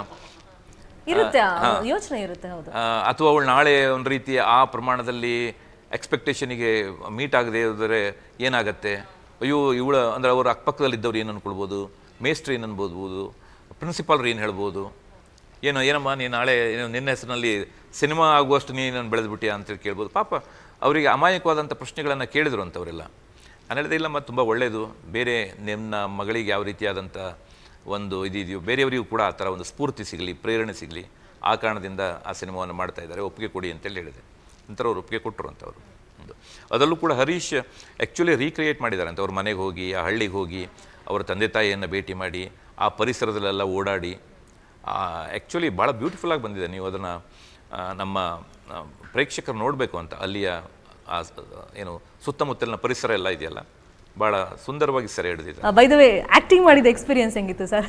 ಇರುತ್ತೆ ಯೋಚನೆ ಇರುತ್ತೆ ಹೌದು ಆ, ಅಥವಾ ಅವಳು ನಾಳೆ ಒಂದು ರೀತಿ ಆ ಪ್ರಮಾಣದಲ್ಲಿ ಎಕ್ಸ್ಪೆಕ್ಟೇಷನಿಗೆ ಮೀಟ್ ಆಗದೆ ಹೋದರೆ ಏನಾಗತ್ತೆ ಅಯ್ಯೋ ಇವಳ ಅಂದರೆ ಅವ್ರ ಅಕ್ಕಪಕ್ಕದಲ್ಲಿದ್ದವ್ರು ಏನು ಅನ್ಕೊಳ್ಬೋದು ಮೇಸ್ಟ್ರಿ ಏನು ಅನ್ಬೋದು ಪ್ರಿನ್ಸಿಪಾಲ್ರು ಏನು ಹೇಳ್ಬೋದು ಏನೋ ಏನಮ್ಮ ನೀನು ನಾಳೆ ಏನು ನಿನ್ನ ಹೆಸರಿನಲ್ಲಿ ಸಿನಿಮಾ ಆಗುವಷ್ಟು ನೀನು ಬೆಳೆದ್ಬಿಟ್ಟಿಯಾ ಅಂತೇಳಿ ಕೇಳ್ಬೋದು ಪಾಪ ಅವರಿಗೆ ಅಮಾಯಕವಾದಂಥ ಪ್ರಶ್ನೆಗಳನ್ನು ಕೇಳಿದ್ರು ಅಂತವರೆಲ್ಲ ನಾನು ಹೇಳಿದೆ ಇಲ್ಲ ಮತ್ತು ತುಂಬ ಒಳ್ಳೆಯದು ಬೇರೆ ನಿಮ್ಮ ಮಗಳಿಗೆ ಯಾವ ರೀತಿಯಾದಂಥ ಒಂದು ಇದಿದೆಯೋ ಬೇರೆಯವರಿಗೂ ಕೂಡ ಆ ಥರ ಒಂದು ಸ್ಫೂರ್ತಿ ಸಿಗಲಿ ಪ್ರೇರಣೆ ಸಿಗಲಿ ಆ ಕಾರಣದಿಂದ ಆ ಸಿನಿಮಾವನ್ನು ಮಾಡ್ತಾ ಇದ್ದಾರೆ ಒಪ್ಪಿಗೆ ಕೊಡಿ ಅಂತೇಳಿ ಹೇಳಿದೆ ನಂತರ ಅವ್ರು ಒಪ್ಪಿಗೆ ಕೊಟ್ಟರು ಅಂತ ಅವರು ಒಂದು ಅದರಲ್ಲೂ ಕೂಡ ಹರೀಶ್ ಆ್ಯಕ್ಚುಲಿ ರೀಕ್ರಿಯೇಟ್ ಮಾಡಿದ್ದಾರೆ ಅಂತ ಅವ್ರ ಮನೆಗೆ ಹೋಗಿ ಆ ಹಳ್ಳಿಗೆ ಹೋಗಿ ಅವರ ತಂದೆ ತಾಯಿಯನ್ನು ಭೇಟಿ ಮಾಡಿ ಆ ಪರಿಸರದಲ್ಲೆಲ್ಲ ಓಡಾಡಿ ಆ್ಯಕ್ಚುಲಿ ಭಾಳ ಬ್ಯೂಟಿಫುಲ್ಲಾಗಿ ಬಂದಿದೆ ನೀವು ಅದನ್ನು ನಮ್ಮ ಆ, ಪ್ರೇಕ್ಷಕರು ನೋಡಬೇಕು ಅಂತ ಅಲ್ಲಿಯ ಆ ಸ- ಏನು ಸುತ್ತಮುತ್ತಲಿನ ಪರಿಸರ ಎಲ್ಲ ಇದೆಯಲ್ಲ ಭಾಳ ಸುಂದರವಾಗಿ ಸೆರೆ ಹಿಡಿದಿದೆ ಬೈ ದ ವೇ ಆಕ್ಟಿಂಗ್ ಮಾಡಿದ ಎಕ್ಸ್ಪೀರಿಯನ್ಸ್ ಹೆಂಗಿತ್ತು ಸರ್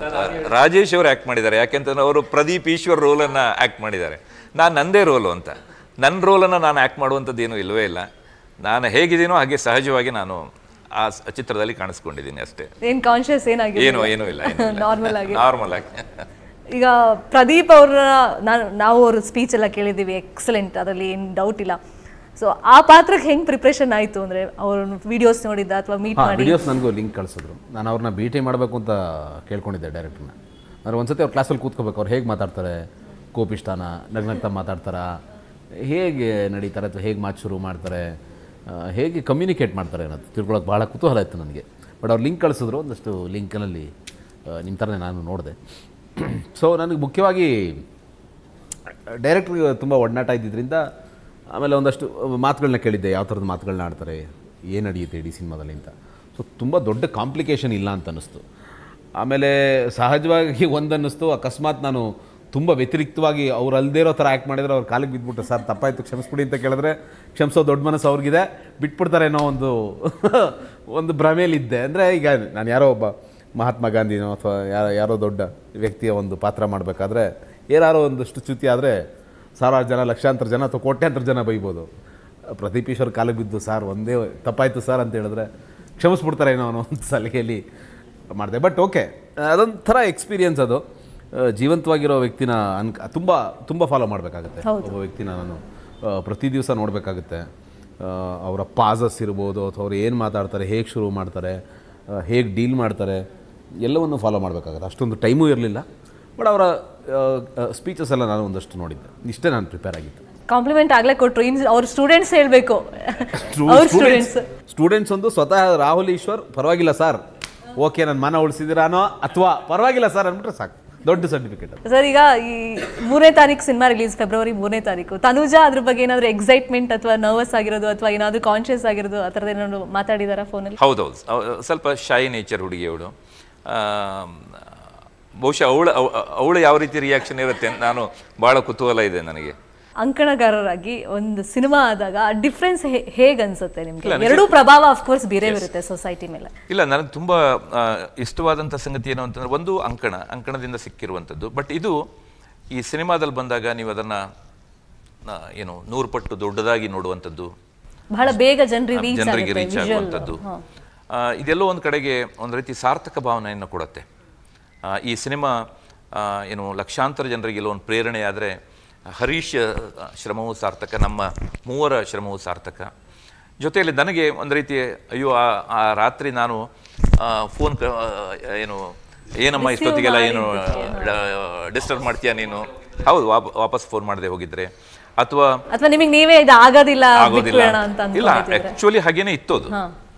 ರಾಜೇಶ್ ಅವರು ಆ್ಯಕ್ಟ್ ಮಾಡಿದ್ದಾರೆ ಯಾಕೆಂತಂದ್ರೆ ಅವರು ಪ್ರದೀಪ್ ಈಶ್ವರ್ ರೋಲನ್ನು ಆ್ಯಕ್ಟ್ ಮಾಡಿದ್ದಾರೆ ನಾನು ನಂದೇ ರೋಲು ಅಂತ ನನ್ನ ರೋಲನ್ನು ನಾನು ಆ್ಯಕ್ಟ್ ಮಾಡುವಂಥದ್ದು ಏನೂ ಇಲ್ಲವೇ ಇಲ್ಲ ನಾನು ಹೇಗಿದ್ದೀನೋ ಹಾಗೆ ಸಹಜವಾಗಿ ನಾನು ಆ ಸ್- ಚಿತ್ರದಲ್ಲಿ ಕಾಣಿಸ್ಕೊಂಡಿದ್ದೀನಿ ಅಷ್ಟೇ ಏನ್ ಕಾನ್ಶಿಯಸ್ ಏನಾಗಿದೆ ಏನೂ ಏನೂ ಇಲ್ಲ ನಾರ್ಮಲ್ ಆಗಿ ನಾರ್ಮಲ್ ಆಗಿ ಈಗ ಪ್ರದೀಪ್ ಅವ್ರ ನಾನು ನಾವು ಅವ್ರ ಸ್ಪೀಚ್ ಎಲ್ಲ ಕೇಳಿದ್ದೀವಿ ಎಕ್ಸಲೆಂಟ್ ಅದರಲ್ಲಿ ಏನು ಡೌಟ್ ಇಲ್ಲ ಸೊ ಆ ಪಾತ್ರಕ್ಕೆ ಹೆಂಗ್ ಪ್ರಿಪ್ರೇಷನ್ ಆಯ್ತು ಅಂದ್ರೆ ಅವ್ರ ವಿಡಿಯೋಸ್ ನೋಡಿದ್ದ ಅಥವಾ ಮೀಟ್ ಹಾಂ ಮಾಡಿ ವಿಡಿಯೋಸ್ ನನಗೂ ಲಿಂಕ್ ಕಳಿಸಿದ್ರು ನಾನು ಅವ್ರನ್ನ ಭೇಟಿ ಮಾಡಬೇಕು ಅಂತ ಕೇಳ್ಕೊಂಡಿದ್ದೆ ಡೈರೆಕ್ಟ್ರನ್ನ ನಾನು ಒಂದ್ಸತಿ ಅವ್ರ ಕ್ಲಾಸಲ್ಲಿ ಕೂತ್ಕೋಬೇಕು ಅವ್ರು ಹೇಗೆ ಮಾತಾಡ್ತಾರೆ ಕೋಪಿಷ್ಟಾನ ನಗ್ನಗ್ತಾ ಮಾತಾಡ್ತಾರಾ ಹೇಗೆ ನಡೀತಾರೆ ಅಥವಾ ಹೇಗೆ ಮಾತು ಶುರು ಮಾಡ್ತಾರೆ ಆ, ಹೇಗೆ ಕಮ್ಯುನಿಕೇಟ್ ಮಾಡ್ತಾರೆ ಅನ್ನೋದು ತಿಳ್ಕೊಳ್ಳೋಕೆ ಭಾಳ ಕುತೂಹಲ ಇತ್ತು ನನಗೆ ಬಟ್ ಅವ್ರು ಲಿಂಕ್ ಕಳಿಸಿದ್ರು ಒಂದಷ್ಟು ಲಿಂಕ್ನಲ್ಲಿ ನಿಮ್ಮ ಥರನೇ ನಾನು ನೋಡಿದೆ ಸೊ ನನಗೆ ಮುಖ್ಯವಾಗಿ ಡೈರೆಕ್ಟ್ರಿಗೆ ತುಂಬ ಒಡನಾಟ ಇದ್ದಿದ್ದರಿಂದ ಆಮೇಲೆ ಒಂದಷ್ಟು ಮಾತುಗಳನ್ನ ಕೇಳಿದ್ದೆ ಯಾವ ಥರದ ಮಾತುಗಳನ್ನ ಆಡ್ತಾರೆ ಏನು ನಡೆಯುತ್ತೆ ಇಡೀ ಸಿನಿಮಾದಲ್ಲಿ ಅಂತ ಸೊ ತುಂಬ ದೊಡ್ಡ ಕಾಂಪ್ಲಿಕೇಶನ್ ಇಲ್ಲ ಅಂತ ಅನ್ನಿಸ್ತು ಆಮೇಲೆ ಸಹಜವಾಗಿ ಒಂದು ಅನ್ನಿಸ್ತು ಅಕಸ್ಮಾತ್ ನಾನು ತುಂಬ ವ್ಯತಿರಿಕ್ತವಾಗಿ ಅವ್ರು ಅಲ್ಲದೇ ಇರೋ ಥರ ಆ್ಯಕ್ಟ್ ಮಾಡಿದರೆ ಅವ್ರ ಕಾಲಿಗೆ ಬಿದ್ದುಬಿಟ್ಟು ಸರ್ ತಪ್ಪಾಯಿತು ಕ್ಷಮಿಸ್ಬಿಡಿ ಅಂತ ಕೇಳಿದ್ರೆ ಕ್ಷಮಿಸೋ ದೊಡ್ಡ ಮನಸ್ಸು ಅವ್ರಿಗಿದೆ ಬಿಟ್ಬಿಡ್ತಾರೆ ಅನ್ನೋ ಒಂದು ಒಂದು ಭ್ರಮೆಯಲ್ಲಿದ್ದೆ ಅಂದರೆ ಈಗ ನಾನು ಯಾರೋ ಒಬ್ಬ ಮಹಾತ್ಮ ಗಾಂಧಿನೋ ಅಥವಾ ಯಾರೋ ಯಾರೋ ದೊಡ್ಡ ವ್ಯಕ್ತಿಯ ಒಂದು ಪಾತ್ರ ಮಾಡಬೇಕಾದ್ರೆ ಏನಾರೋ ಒಂದಷ್ಟು ಚ್ಯುತಿ ಆದರೆ ಸಾವಿರಾರು ಜನ ಲಕ್ಷಾಂತರ ಜನ ಅಥವಾ ಕೋಟ್ಯಾಂತರ ಜನ ಬೈಬೋದು ಪ್ರದೀಪ್ ಈಶ್ವರ್ ಕಾಲಿಗೆ ಬಿದ್ದು ಸರ್ ಒಂದೇ ತಪ್ಪಾಯಿತು ಸರ್ ಅಂತ ಹೇಳಿದ್ರೆ ಕ್ಷಮಿಸ್ಬಿಡ್ತಾರೆ ಏನೋ ಅನ್ನೋ ಒಂದು ಸಲಿಗೆಯಲ್ಲಿ ಮಾಡಿದೆ ಬಟ್ ಓಕೆ ಅದೊಂಥರ ಎಕ್ಸ್ಪೀರಿಯನ್ಸ್ ಅದು ಆ, ಜೀವಂತವಾಗಿರೋ ವ್ಯಕ್ತಿನ ಅನ್ಕ ತುಂಬ ತುಂಬ ಫಾಲೋ ಮಾಡಬೇಕಾಗುತ್ತೆ ಒಬ್ಬ ವ್ಯಕ್ತಿನ ನಾನು ಆ, ಪ್ರತಿ ದಿವಸ ನೋಡಬೇಕಾಗುತ್ತೆ ಅವರ ಪಾಸಸ್ ಇರ್ಬೋದು ಅಥವಾ ಅವ್ರು ಏನು ಮಾತಾಡ್ತಾರೆ ಹೇಗೆ ಶುರು ಮಾಡ್ತಾರೆ ಹೇಗೆ ಡೀಲ್ ಮಾಡ್ತಾರೆ ಎಲ್ಲವನ್ನು ಫಾಲೋ ಮಾಡಬೇಕಾಗುತ್ತೆ ಅಷ್ಟೊಂದು ಟೈಮೂ ಇರಲಿಲ್ಲ ಬಟ್ ಅವರ ಸ್ಪೀಚಸ್ ಎಲ್ಲ ನಾನು ಒಂದಷ್ಟು ನೋಡಿದ್ದೆ ಇಷ್ಟೇ ನಾನು ಪ್ರಿಪೇರ್ ಆಗಿದ್ದೆ ಕಾಂಪ್ಲಿಮೆಂಟ್ ಆಗ್ಲೇ ಕೊಟ್ರು ಇನ್ ಅವ್ರ ಸ್ಟೂಡೆಂಟ್ಸ್ ಹೇಳ್ಬೇಕು ಅವ್ರ ಸ್ಟೂಡೆಂಟ್ಸ್ ಸ್ಟೂಡೆಂಟ್ಸ್ ಒಂದು ಸ್ವತಃ ರಾಹುಲ್ ಈಶ್ವರ್ ಪರವಾಗಿಲ್ಲ ಸರ್ ಓಕೆ ನನ್ನ ಮನ ಉಳಿಸಿದಿರಾನೋ ಅಥವಾ ಪರವಾಗಿಲ್ಲ ಸರ್ ಅಂದ್ಬಿಟ್ರೆ ಸಾಕು ದೊಡ್ಡ ಸರ್ಟಿಫಿಕೇಟ್ ಅದು ಸರ್ ಈಗ ಈ ಮೂರನೇ ತಾರೀಕು ಸಿನಿಮಾ ರಿಲೀಸ್ ಫೆಬ್ರವರಿ ಮೂರನೇ ತಾರೀಕು ತನುಜಾ ಅದ್ರ ಬಗ್ಗೆ ಏನಾದ್ರು ಎಕ್ಸೈಟ್ಮೆಂಟ್ ಅಥವಾ ನರ್ವಸ್ ಆಗಿರೋದು ಅಥವಾ ಏನಾದ್ರು ಕಾನ್ಶಿಯಸ್ ಆಗಿರೋದು ಆ ಥರದ್ದು ಏನಾದ್ರು ಮಾತಾಡಿದಾರಾ ಫೋನಲ್ಲಿ ಹೌದೌದು ಅವ್- ಸ್ವಲ್ಪ ಶೈ ನೇಚರ್ ಹುಡುಗಿ ಅವಳು ಬಹುಶಃ ಅವಳ ಅವಳು ಯಾವ ರೀತಿ ರಿಯಾಕ್ಷನ್ ಇರುತ್ತೆ ಅಂತ ನಾನು ಭಾಳ ಕುತೂಹಲ ಇದೆ ನನಗೆ ಅಂಕಣಗಾರರಾಗಿ ಒಂದು ಸಿನಿಮಾ ಆದಾಗ ಡಿಫ್ರೆನ್ಸ್ ಹೇಗೆ ಅನ್ಸುತ್ತೆ ನಿಮ್ಗೆ ಎರಡೂ ಪ್ರಭಾವ ಅಫ್ಕೋರ್ಸ್ ಬೇರೆ ಬರುತ್ತೆ ಸೊಸೈಟಿ ಮೇಲೆ ಇಲ್ಲ ನನಗೆ ತುಂಬ ಆ, ಇಷ್ಟವಾದಂಥ ಸಂಗತಿ ಏನು ಅಂತಂದ್ರೆ ಒಂದು ಅಂಕಣ ಅಂಕಣದಿಂದ ಸಿಕ್ಕಿರುವಂಥದ್ದು ಬಟ್ ಇದು ಈ ಸಿನಿಮಾದಲ್ಲಿ ಬಂದಾಗ ನೀವು ಅದನ್ನು ಏನು ನೂರು ಪಟ್ಟು ದೊಡ್ಡದಾಗಿ ನೋಡುವಂಥದ್ದು ಬಹಳ ಬೇಗ ಜನರಿಗೆ ರೀಚ್ ಜನರಿಗೆ ಆಗುತ್ತೆ ರೀಚ್ visual. ಆಗುವಂಥದ್ದು ಆ, ಇದೆಲ್ಲೋ ಒಂದು ಕಡೆಗೆ ಒಂದು ರೀತಿ ಸಾರ್ಥಕ ಭಾವನೆಯನ್ನು ಕೊಡುತ್ತೆ ಆ, ಈ ಸಿನಿಮಾ ಆ, ಏನು ಲಕ್ಷಾಂತರ ಜನರಿಗೆ ಎಲ್ಲೋ ಒಂದು ಪ್ರೇರಣೆ ಆದರೆ ಹರೀಶ್ ಆ, ಶ್ರಮವೂ ಸಾರ್ಥಕ ನಮ್ಮ ಮೂವರ ಶ್ರಮವೂ ಸಾರ್ಥಕ ಜೊತೆಯಲ್ಲಿ ನನಗೆ ಒಂದು ರೀತಿ ಅಯ್ಯೋ ಆ ಆ ರಾತ್ರಿ ನಾನು ಫೋನ್ ಏನು ಏನಮ್ಮ ಇಷ್ಟೊತ್ತಿಗೆಲ್ಲ ಏನು ಡಿಸ್ಟರ್ಬ್ ಮಾಡ್ತೀಯಾ ನೀನು ಹೌದು ವಾಪ- ವಾಪಸ್ ಫೋನ್ ಮಾಡದೆ ಹೋಗಿದ್ರೆ ಅಥವಾ ಅಥವಾ ನಿಮಗೆ ನೀವೇ ಇದು ಆಗೋದಿಲ್ಲ ಆಗೋದಿಲ್ಲ ಬಿಟ್ಬಿಡೋಣ ಅಂತ ಇಲ್ಲ ಅನ್ಕೊಂಡಿದ್ರೆ ಆಕ್ಚುಲಿ ಹಾಗೇನೆ ಇತ್ತು ಅದು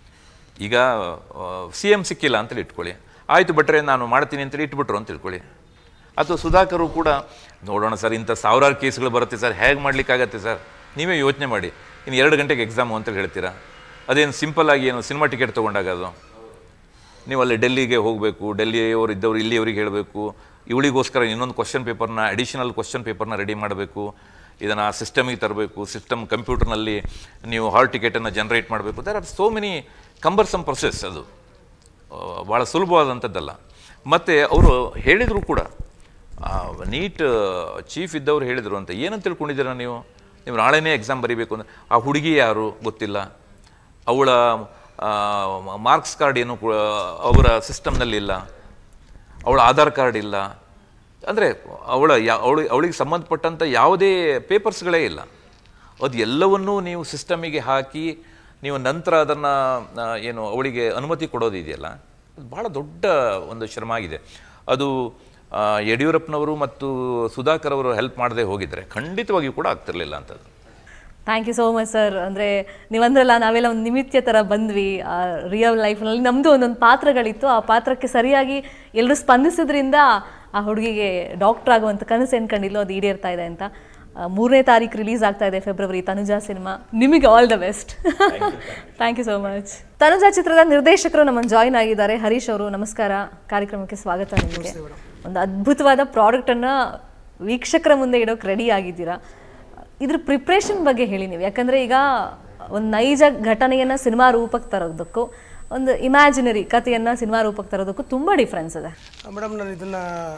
ಈಗ ಸಿ ಎಂ ಸಿಕ್ಕಿಲ್ಲ ಅಂತೇಳಿ ಇಟ್ಕೊಳ್ಳಿ ಆಯ್ತು ಬಿಟ್ರೆ ನಾನು ಮಾಡ್ತೀನಿ ಅಂತೇಳಿ ಇಟ್ಬಿಟ್ರು ಅಂತ ತಿಳ್ಕೊಳ್ಳಿ ಅಥವಾ ಸುಧಾಕರು ಕೂಡ ನೋಡೋಣ ಸರ್ ಇಂಥ ಸಾವಿರಾರು ಕೇಸ್ಗಳು ಬರುತ್ತೆ ಸರ್ ಹೇಗೆ ಮಾಡ್ಲಿಕ್ಕಾಗತ್ತೆ ಸರ್ ನೀವೇ ಯೋಚನೆ ಮಾಡಿ ಇನ್ನು ಎರಡು ಗಂಟೆಗೆ ಎಕ್ಸಾಮು ಅಂತೇಳಿ ಹೇಳ್ತೀರಾ ಅದೇನು ಸಿಂಪಲ್ ಆಗಿ ಏನು ಸಿನಿಮಾ ಟಿಕೆಟ್ ತೊಗೊಂಡಾಗ ಅದು ನೀವು ಅಲ್ಲಿ ಡೆಲ್ಲಿಗೆ ಹೋಗಬೇಕು ಡೆಲ್ಲಿಯವರು ಇದ್ದವರು ಇಲ್ಲಿಯವರಿಗೆ ಹೇಳಬೇಕು ಇವಳಿಗೋಸ್ಕರ ಇನ್ನೊಂದು ಕ್ವಶನ್ ಪೇಪರ್ನ ಅಡಿಷನಲ್ ಕ್ವಶನ್ ಪೇಪರ್ನ ರೆಡಿ ಮಾಡಬೇಕು ಇದನ್ನು ಸಿಸ್ಟಮಿಗೆ ತರಬೇಕು ಸಿಸ್ಟಮ್ ಕಂಪ್ಯೂಟರ್ನಲ್ಲಿ ನೀವು ಹಾಲ್ ಟಿಕೆಟನ್ನು ಜನ್ರೇಟ್ ಮಾಡಬೇಕು there are so many cumbersome process ಅದು ಭಾಳ ಸುಲಭವಾದಂಥದ್ದಲ್ಲ ಮತ್ತು ಅವರು ಹೇಳಿದರು ಕೂಡ ನೀಟ್ ಚೀಫ್ ಇದ್ದವ್ರು ಹೇಳಿದರು ಅಂತ ಏನಂತ ತಿಳ್ಕೊಂಡಿದ್ದೀರಾ ನೀವು ನೀವು ನಾಳೆನೇ ಎಕ್ಸಾಮ್ ಬರೀಬೇಕು ಅಂದರೆ ಆ ಹುಡುಗಿ ಯಾರು ಗೊತ್ತಿಲ್ಲ ಅವಳ ಮಾರ್ಕ್ಸ್ ಕಾರ್ಡ್ ಏನು ಕೂಡ ಅವರ ಸಿಸ್ಟಮ್ನಲ್ಲಿ ಇಲ್ಲ ಅವಳ ಆಧಾರ್ ಕಾರ್ಡ್ ಇಲ್ಲ ಅಂದರೆ ಅವಳ ಯಾ ಅವಳು ಅವಳಿಗೆ ಸಂಬಂಧಪಟ್ಟಂಥ ಯಾವುದೇ ಪೇಪರ್ಸ್ಗಳೇ ಇಲ್ಲ ಅದು ಎಲ್ಲವನ್ನೂ ನೀವು ಸಿಸ್ಟಮಿಗೆ ಹಾಕಿ ನೀವು ನಂತರ ಅದನ್ನು ಏನು ಅವಳಿಗೆ ಅನುಮತಿ ಕೊಡೋದಿದೆಯಲ್ಲ ಅದು ಭಾಳ ದೊಡ್ಡ ಒಂದು ಶ್ರಮ ಆಗಿದೆ ಅದು ಆ, ಯಡಿಯೂರಪ್ಪನವರು ಮತ್ತು ಸುಧಾಕರ್ ಅವರು ಹೆಲ್ಪ್ ಮಾಡದೆ ಹೋಗಿದ್ರೆ ಖಂಡಿತವಾಗಿಯೂ ಕೂಡ ಆಗ್ತಿರ್ಲಿಲ್ಲ ಅಂತದ್ದು thank you so much sir ಅಂದರೆ ನೀವಂದ್ರಲ್ಲ ನಾವೆಲ್ಲ ಒಂದು ನಿಮಿತ್ಯ ಥರ ಬಂದ್ವಿ ರಿಯಲ್ ಲೈಫ್ನಲ್ಲಿ ನಮ್ಮದು ಒಂದೊಂದು ಪಾತ್ರಗಳಿತ್ತು ಆ ಪಾತ್ರಕ್ಕೆ ಸರಿಯಾಗಿ ಎಲ್ಲರೂ ಸ್ಪಂದಿಸಿದ್ರಿಂದ ಆ ಹುಡುಗಿಗೆ ಡಾಕ್ಟರ್ ಆಗುವಂಥ ಕನಸು ಎನ್ಕೊಂಡಿಲ್ಲೋ ಅದು ಈಡೇರ್ತಾ ಇದೆ ಅಂತ ಆ, ಮೂರನೇ ತಾರೀಕು ರಿಲೀಸ್ ಆಗ್ತಾ ಇದೆ ಫೆಬ್ರವರಿ ತನುಜಾ ಸಿನಿಮಾ ನಿಮಗೆ all the best thank you so much Tanuja ಚಿತ್ರದ ನಿರ್ದೇಶಕರು ನಮ್ಮನ್ನು ಜಾಯಿನ್ ಆಗಿದ್ದಾರೆ ಹರೀಶ್ ಅವರು ನಮಸ್ಕಾರ ಕಾರ್ಯಕ್ರಮಕ್ಕೆ ಸ್ವಾಗತ ನಿಮಗೆ ಒಂದು ಅದ್ಭುತವಾದ ಪ್ರಾಡಕ್ಟನ್ನು ವೀಕ್ಷಕರ ಮುಂದೆ ಇಡೋಕೆ ರೆಡಿ ಆಗಿದ್ದೀರಾ ಇದ್ರ ಪ್ರಿಪ್ರೇಷನ್ ಬಗ್ಗೆ ಹೇಳಿ ನೀವು ಯಾಕಂದ್ರೆ ಈಗ ಒಂದು ನೈಜ ಘಟನೆಯನ್ನ ಸಿನಿಮಾ ರೂಪಕ್ಕೆ ತರೋದಕ್ಕೂ ಒಂದು ಇಮ್ಯಾಜಿನರಿ ಕಥೆಯನ್ನ ಸಿನಿಮಾ ರೂಪಕ್ಕೆ ತರೋದಕ್ಕೂ ತುಂಬಾ ಡಿಫ್ರೆನ್ಸ್ ಇದೆ ಮೇಡಮ್ ನಾನು ಇದನ್ನು